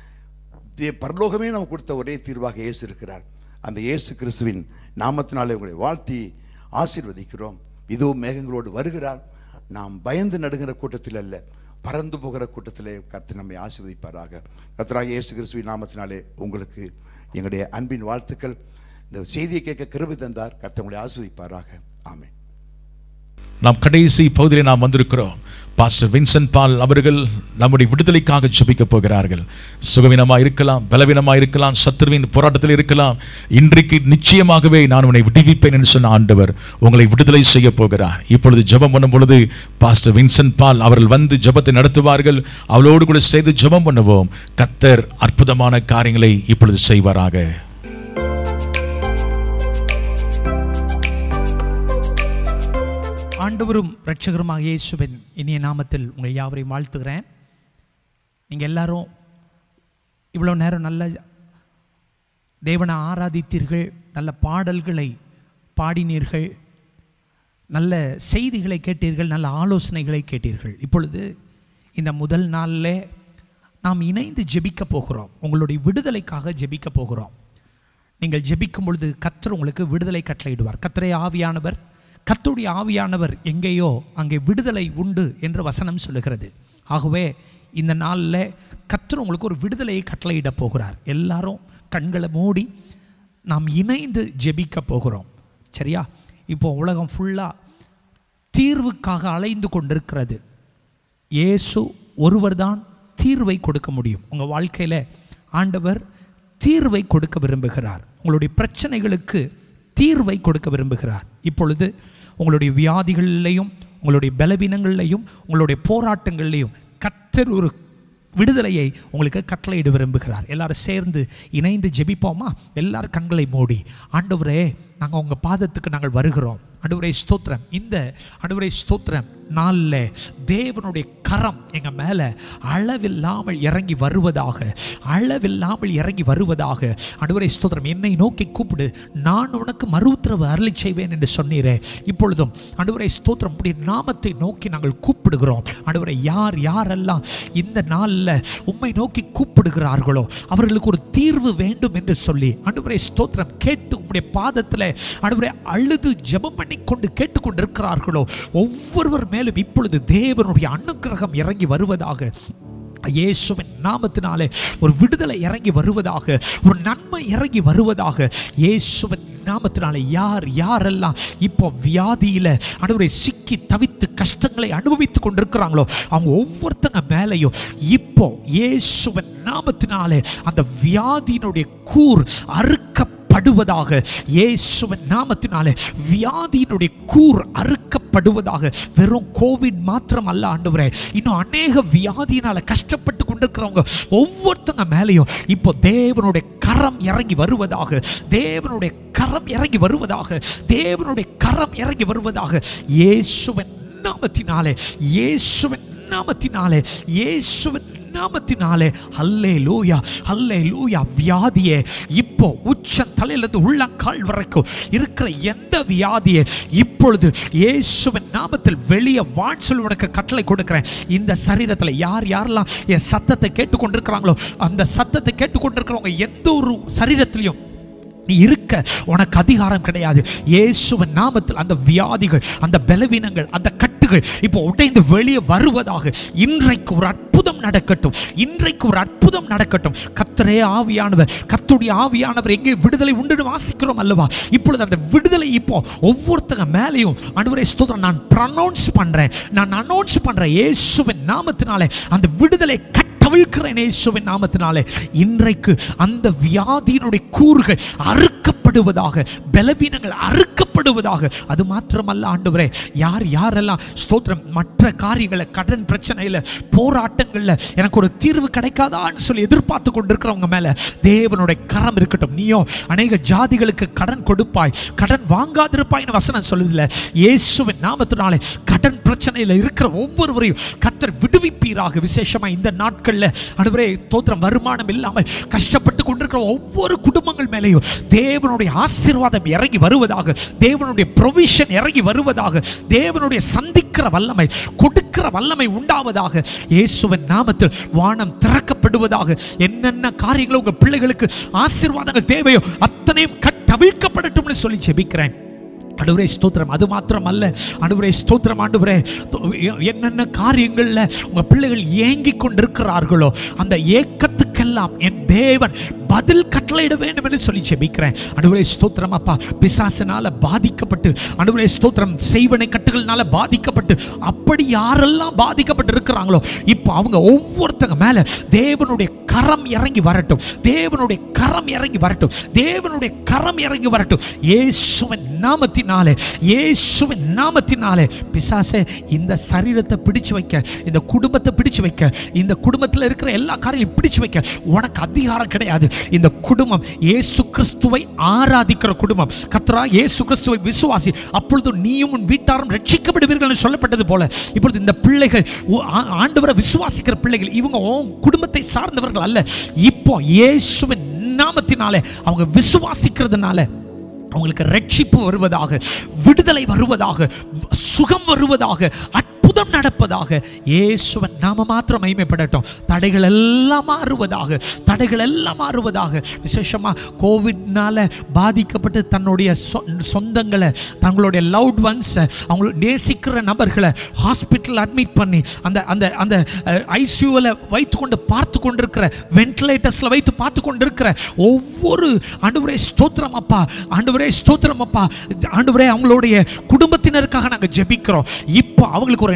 தே- பரலோகமே நமக்கு கொடுத்த ஒரே தீர்வாக இயேசு இருக்கிறார் அந்த இயேசு கிறிஸ்துவின் நாமத்தினாலே உங்களை வாழ்த்தி ஆசீர்வதிக்கிறோம் இதோ மேகங்களோடு வருகிறார் நாம் பயந்து நடுங்கிற கூட்டத்தில் அல்ல பறந்து போகிற கூட்டத்திலே கர்த்தர் நம்மை ஆசீர்வதிப்பாராக கர்த்தராக இயேசு கிறிஸ்துவின் நாமத்தினாலே உங்களுக்கு எங்களுடைய அன்பின் வாழ்த்துக்கள் இந்த செய்தியை கேட்க கிருபை தந்தார் கர்த்தர் உங்களை ஆசீர்வதிப்பாராக ஆமென் நாம் கடைசி பகுதியில் நாம் வந்திருக்கிறோம் பாஸ்டர் வின்சென்ட் பால் அவர்கள் நம்முடைய விடுதலைக்காக ஜெபிக்க போகிறார்கள் சுகவீனமாக இருக்கலாம் பலவீனமாக இருக்கலாம் சத்துருவின் போராட்டத்தில் இருக்கலாம் இன்றைக்கு நிச்சயமாகவே நான் உன்னை விடுவிப்பேன் என்று சொன்ன ஆண்டவர் உங்களை விடுதலை செய்ய போகிறார் இப்பொழுது ஜெபம் பண்ணும் பொழுது பாஸ்டர் வின்சென்ட் பால் அவர்கள் வந்து ஜெபத்தை நடத்துவார்கள் அவளோடு கூட சேர்ந்து ஜெபம் பண்ணுவோம் கத்தர் அற்புதமான காரியங்களை இப்பொழுது செய்வாராக ஆண்டவரும் இரட்சகருமாக இயேசுவின் இனிய நாமத்தில் உங்கள் யாவரையும் வாழ்த்துகிறேன் நீங்கள் எல்லாரும் இவ்வளோ நேரம் நல்ல தேவனை ஆராதித்தீர்கள் நல்ல பாடல்களை பாடினீர்கள் நல்ல செய்திகளை கேட்டீர்கள் நல்ல ஆலோசனைகளை கேட்டீர்கள் இப்பொழுது இந்த முதல் நாளில் நாம் இணைந்து ஜெபிக்க போகிறோம் உங்களுடைய விடுதலைக்காக ஜெபிக்க போகிறோம் நீங்கள் ஜெபிக்கும் பொழுது கர்த்தர் உங்களுக்கு விடுதலை கட்டளையிடுவார் கர்த்தரை ஆவியானவர் கர்த்தருடைய ஆவியானவர் எங்கேயோ அங்கே விடுதலை உண்டு என்று வசனம் சொல்லுகிறது ஆகவே இந்த நாளில் கர்த்தர் உங்களுக்கு ஒரு விடுதலையை கட்டளையிட போகிறார் எல்லாரும் கண்களை மூடி நாம் இணைந்து ஜெபிக்க போகிறோம் சரியா இப்போ உலகம் ஃபுல்லாக தீர்வுக்காக அலைந்து கொண்டிருக்கிறது இயேசு ஒருவர் தான் தீர்வை கொடுக்க முடியும் உங்கள் வாழ்க்கையில் ஆண்டவர் தீர்வை கொடுக்க விரும்புகிறார் உங்களுடைய பிரச்சனைகளுக்கு தீர்வை கொடுக்க விரும்புகிறார் இப்பொழுது உங்களுடைய வியாதிகளிலையும் உங்களுடைய பலவீனங்களிலையும் உங்களுடைய போராட்டங்களிலையும் கத்தர் ஒரு விடுதலையை உங்களுக்கு கட்டளையிட விரும்புகிறார் எல்லாரும் சேர்ந்து இணைந்து ஜெபிப்போமா எல்லாரும் கண்களை மூடி ஆண்டவரே நாங்கள் உங்கள் பாதத்துக்கு நாங்கள் வருகிறோம் ஆண்டவரே ஸ்தோத்திரம் இந்த ஆண்டவரே ஸ்தோத்திரம் நாளில் தேவனுடைய கரம் எங்கள் மேலே அளவில்லாமல் இறங்கி வருவதாக அளவில்லாமல் இறங்கி வருவதாக ஆண்டவரே ஸ்தோத்திரம் என்னை நோக்கி கூப்பிடு நான் உனக்கு மறு உத்தரவு அருளி செய்வேன் என்று சொன்னீரே இப்பொழுதும் ஆண்டவரே ஸ்தோத்திரம் உடைய நாமத்தை நோக்கி நாங்கள் கூப்பிடுகிறோம் ஆண்டவரை யார் யாரெல்லாம் இந்த நாளில் உம்மை நோக்கி கூப்பிடுகிறார்களோ அவர்களுக்கு ஒரு தீர்வு வேண்டும் என்று சொல்லி ஆண்டவரே ஸ்தோத்திரம் கேட்டு உம்முடைய பாதத்தில் ஆண்டவரே அழுது ஜெபம் பண்ணி கொண்டு கேட்டுக்கொண்டிருக்கிறார்களோ ஒவ்வொருவர் மேலும் இப்பொழுது தேவனுடைய அனுக்கிரகம் இறங்கி வருவதாக இயேசுவின் நாமத்தினாலே ஒரு விடுதலை இறங்கி வருவதாக ஒரு நன்மை இறங்கி வருவதாக இயேசுவின் நாமத்தினாலே யார் யாரெல்லாம் இப்போ வியாதியில் அனுவரை சிக்கி தவித்து கஷ்டங்களை அனுபவித்துக் கொண்டிருக்கிறாங்களோ அவங்க ஒவ்வொருத்தங்க மேலேயும் இப்போ இயேசுவின் நாமத்தினாலே அந்த வியாதியினுடைய கூர் அறுக்க படுவதாக இயேசுவின் நாமத்தினாலே வியாதியினுடைய கூர் அறுக்கப்படுவதாக வெறும் கோவிட் மாத்திரம் அல்ல ஆண்டவரே இன்னும் அநேக வியாதியினால கஷ்டப்பட்டு கொண்டிருக்கிறவங்க ஒவ்வொருத்தங்க மேலேயும் இப்போ தேவனுடைய கரம் இறங்கி வருவதாக தேவனுடைய கரம் இறங்கி வருவதாக தேவனுடைய கரம் இறங்கி வருவதாக இயேசுவின் நாமத்தினாலே இயேசுவின் நாமத்தினாலே இயேசுவின் நாமத்தினாலே ஹல்லே லூயா ஹல்லே லூயா வியாதியே இப்போ உச்ச தலையிலிருந்து உள்ளங்கால் வரைக்கும் இருக்கிற எந்த வியாதியை இப்பொழுது இயேசுவின் நாமத்தில் வெளியே வாட்சல் உனக்கு கட்டளை கொடுக்கிறேன் இந்த சரீரத்தில் யார் யாரெல்லாம் என் சத்தத்தை கேட்டுக்கொண்டிருக்கிறாங்களோ அந்த சத்தத்தை கேட்டுக்கொண்டிருக்கிறவங்க எந்த ஒரு சரீரத்திலையும் நீ இருக்க உனக்கு அதிகாரம் கிடையாது இயேசுவின் நாமத்தில் அந்த வியாதிகள் அந்த பலவீனங்கள் அந்த கட்டுகள் இப்போ உடைந்து வெளியே வருவதாக இன்றைக்கு ஒரு அற்புதம் நடக்கட்டும் இன்றைக்கு ஒரு அற்புதம் நடக்கட்டும் கத்தரே ஆவியானவர் கத்துடைய ஆவியானவர் எங்கே விடுதலை உண்டு வாசிக்கிறோம் அல்லவா இப்பொழுது அந்த விடுதலை இப்போ ஒவ்வொருத்தங்க மேலேயும் அனுவரை ஸ்தோத்திரம் நான் ப்ரனௌன்ஸ் பண்றேன் நான் அனௌன்ஸ் பண்றேன் இயேசுவின் நாமத்தினாலே அந்த விடுதலை கட்டவிழ்கிறேன் இயேசுவின் நாமத்தினாலே இன்றைக்கு அந்த வியாதியினுடைய கூறுகள் அறுக்கப்படுவதாக பலவீனங்கள் அறுக்கப்படுவதாக அது மாத்திரமல்ல ஆண்டவரே யார் யாரெல்லாம் ஸ்தோத்திரம் மற்ற காரியங்களை கடன் பிரச்சனையில் போராட்டங்களில் எனக்கு ஒரு தீர்வு கிடைக்காதான்னு சொல்லி எதிர்பார்த்து கொண்டிருக்கிறவங்க மேல தேவனுடைய கரம் இருக்கட்டும் நீயோ அநேக ஜாதிகளுக்கு கடன் கொடுப்பாய் கடன் வாங்காதிருப்பாய்னு வசனம் சொல்லுதில்ல இயேசுவின் நாமத்தினாலே கடன் பிரச்சனையில் இருக்கிற ஒவ்வொருவரையும் கத்தர் விடுவிப்பீராக விசேஷமா இந்த நாட்கள்ல அனுவரே தோத்திரம் வருமானம் இல்லாமல் கஷ்டப்பட்டு கொண்டிருக்கிற ஒவ்வொரு குடும்பங்கள் மேலேயும் தேவனுடைய ஆசீர்வாதம் இறங்கி வருவதாக தேவனுடைய ப்ரொவிஷன் இறங்கி வருவதாக தேவனுடைய சந்திக்கிற வல்லமை கொடுக்கிற வல்லமை உண்டாவதாக இயேசுவின் நாமத்தில் வானம் திறக்கப்படுவதாக என்னென்ன காரியங்கள் உங்க பிள்ளைகளுக்கு ஆசீர்வாதங்கள் தேவையோ அத்தனையும் கட்டவிழ்க்கப்படட்டும்னு சொல்லி ஜெபிக்கிறேன் அனுவரே ஸ்தோத்திரம் அது மாத்திரம் அல்ல அனுவரே ஸ்தோத்திரம் ஆண்டவரே என்னென்ன காரியங்கள்ல உங்க பிள்ளைகள் ஏங்கி கொண்டிருக்கிறார்களோ அந்த ஏக்கத்துக்கெல்லாம் என் தேவன் பதில் கட்டளையிட வேண்டும் என்று சொல்லி ஜெபிக்கிறேன் அனுவரே ஸ்தோத்திரம் அப்பா பிசாசினால பாதிக்கப்பட்டு அனுவரே ஸ்தோத்திரம் செய்வனை கட்டுகள்னால பாதிக்கப்பட்டு அப்படி யாரெல்லாம் பாதிக்கப்பட்டு இருக்கிறாங்களோ இப்போ அவங்க ஒவ்வொருத்தங்க மேல தேவனுடைய கரம் இறங்கி வரட்டும் தேவனுடைய கரம் இறங்கி வரட்டும் தேவனுடைய கரம் இறங்கி வரட்டும் இயேசுவின் நாமத்தினாலே இயேசுவின் நாமத்தினாலே பிசாசே இந்த சரீரத்தை பிடிச்சு வைக்க இந்த குடும்பத்தை பிடிச்சு வைக்க இந்த குடும்பத்தில் இருக்கிற எல்லா காரியங்களையும் பிடிச்சு வைக்க உனக்கு அதிகாரம் கிடையாது இந்த குடும்பம் இயேசு கிறிஸ்துவை ஆராதிக்கிற குடும்பம் கத்ரா இயேசு கிறிஸ்துவை விசுவாசி அப்பொழுது நீயும் உன் வீட்டாரும் ரட்சிக்கப்படுவீர்கள் என்று சொல்லப்பட்டது போல இப்பொழுது இந்த பிள்ளைகள் உ- ஆ- ஆண்டவரை விசுவாசிக்கிற பிள்ளைகள் இவங்க உன் குடும்பத்தை சார்ந்தவர்கள் அல்ல இப்போ இயேசுவின் நாமத்தினாலே அவங்க விசுவாசிக்கிறதுனால அவங்களுக்கு ரட்சிப்பு வருவதாக விடுதலை வருவதாக சுகம் வருவதாக அற்புதம் நடப்பதாக இயேசுவன் நாம மாத்திரம் மகிமைப்படட்டும் தடைகள் எல்லாம் மாறுவதாக தடைகள் எல்லாம் மாறுவதாக விசேஷமா கோவிட்னால பாதிக்கப்பட்டு தன்னுடைய சொ- சொந்தங்களை தங்களுடைய லவ்ட் ஒன்ஸை அவங்கள நேசிக்கிற நபர்களை ஹாஸ்பிட்டல் அட்மிட் பண்ணி அந்த அந்த அந்த ஐசியூவில் வைத்து கொண்டு பார்த்து கொண்டிருக்கிற வென்டிலேட்டர்ஸில் வைத்து பார்த்து கொண்டிருக்கிற ஒவ்வொரு ஆண்டவரே ஸ்தோத்திரம் அப்பா ஆண்டவரே ஸ்தோத்திரம் அப்பா ஆண்டவரே அவங்களுடைய குடும்பத்தினருக்காக நாங்கள் ஜெபிக்கிறோம் இப்போ அவங்களுக்கு ஒரு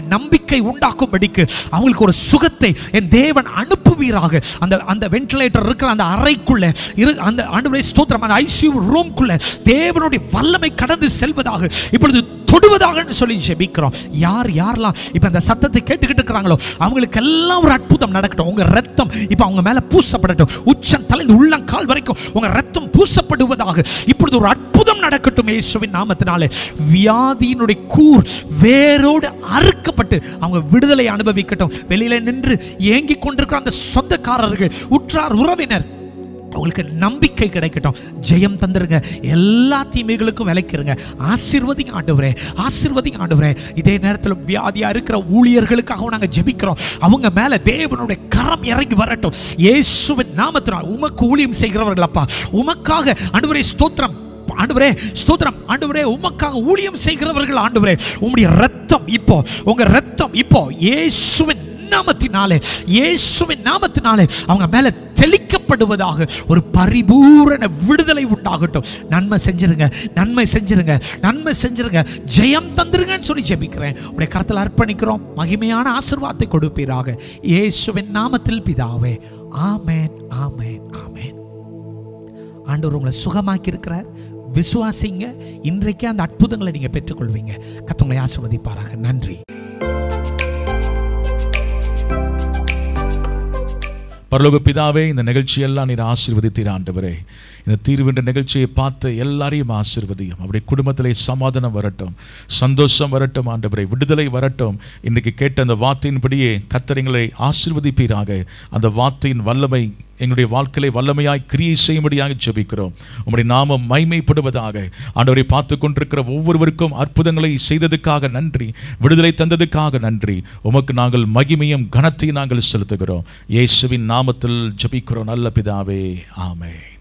நம்பிக்கை உண்டாக்கும்படிக்கு அவங்களுக்கு ஒரு சுகத்தை என் தேவன் அனுப்புவீராக அந்த அந்த வென்டிலேட்டர் இருக்கிற அந்த அறைக்குள்ள இரு அந்த ஆண்டவரே ஸ்தோத்திரம் அந்த ஐசியூ ரூம்குள்ள தேவனுடைய வல்லமை கடந்து செல்வதாக இப்பொழுது தொடுவதாக சொல்லி ஜெபிக்கிறோம் யார் யாரெல்லாம் இப்ப அந்த சத்தத்தை கேட்டுக்கிட்டு இருக்கிறாங்களோ அவங்களுக்கு எல்லாம் ஒரு அற்புதம் நடக்கட்டும் உங்க ரத்தம் இப்ப அவங்க மேல பூசப்படட்டும் உச்சம் தலைந்து உள்ளங்கால் வரைக்கும் உங்க ரத்தம் பூசப்படுவதாக இப்பொழுது ஒரு அற்புதம் நடக்கட்டும் இயேசுவின் நாமத்தினாலே வியாதியினுடைய கூர் வேரோடு அறுக்கப்பட்டு அவங்க விடுதலை அனுபவிக்கட்டும் வெளியில நின்று ஏங்கிக் கொண்டிருக்கிற அந்த சொந்தக்காரர்கள் உற்றார் உறவினர் உங்களுக்கு நம்பிக்கை கிடைக்கட்டும் ஜெயம் தந்துருங்க எல்லா தீமைகளுக்கும் விலைக்கிறங்க ஆசீர்வதிங்க ஆண்டவரே ஆசீர்வதிங்க ஆண்டவரே இதே நேரத்தில் வியாதியா இருக்கிற ஊழியர்களுக்காக நாங்கள் ஜெபிக்கிறோம் அவங்க மேல தேவனுடைய கரம் இறங்கி வரட்டும் இயேசுவின் நாமத்தினால் உமக்கு ஊழியம் செய்கிறவர்கள் அப்பா உமக்காக ஆண்டவரே ஸ்தோத்திரம் ஆண்டவரே ஸ்தோத்திரம் ஆண்டவரே உமக்காக ஊழியம் செய்கிறவர்கள் ஆண்டவரே உம்முடைய ரத்தம் இப்போ உங்க ரத்தம் இப்போ இயேசுவின் நாமத்தினாலே இயேசுவின் நாமத்தினாலே அவங்க மேல தெளிக்கப்படுவதாக ஒரு பரிபூரண விடுதலை உண்டாகட்டும் நன்மை செஞ்சிருங்க நன்மை செஞ்சிருங்க நன்மை செஞ்சிருங்க ஜெயம் தந்துருங்கன்னு சொல்லி ஜெபிக்கிறேன் உடைய கரத்தில் அர்ப்பணிக்கிறோம் மகிமையான ஆசீர்வாதத்தை கொடுப்பீராக இயேசுவின் நாமத்தில் பிதாவே ஆமென் ஆமென் ஆமென் ஆண்டவர் உங்களை சுகமாக்கி இருக்கிறார் விசுவாசிங்க இன்றைக்கே அந்த அற்புதங்களை நீங்க பெற்றுக்கொள்வீங்க கத்தவங்களை ஆசிர்வதிப்பாராக நன்றி பரலோக பிதாவே இந்த நிகழ்ச்சியெல்லாம் நீர் ஆசீர்வதித்தீர் ஆண்டவரே இந்த தீர்வுன்ற நிகழ்ச்சியை பார்த்து எல்லாரையும் ஆசீர்வதியும் அவருடைய குடும்பத்திலே சமாதானம் வரட்டும் சந்தோஷம் வரட்டும் ஆண்டவரே விடுதலை வரட்டும் இன்னைக்கு கேட்ட அந்த வார்த்தையின்படியே கத்தரிங்களை ஆசீர்வதிப்பீராக அந்த வார்த்தையின் வல்லமை எங்களுடைய வாழ்க்கையை வல்லமையாய் கிரியை செய்யும்படியாக ஜெபிக்கிறோம் உம்முடைய நாமம் மைமைப்படுவதாக ஆண்டவரை பார்த்து கொண்டிருக்கிற ஒவ்வொருவருக்கும் அற்புதங்களை செய்ததுக்காக நன்றி விடுதலை தந்ததுக்காக நன்றி உமக்கு நாங்கள் மகிமையும் கனத்தையும் நாங்கள் செலுத்துகிறோம் இயேசுவின் நாமத்தில் ஜெபிக்கிறோம் நல்ல பிதாவே ஆமென்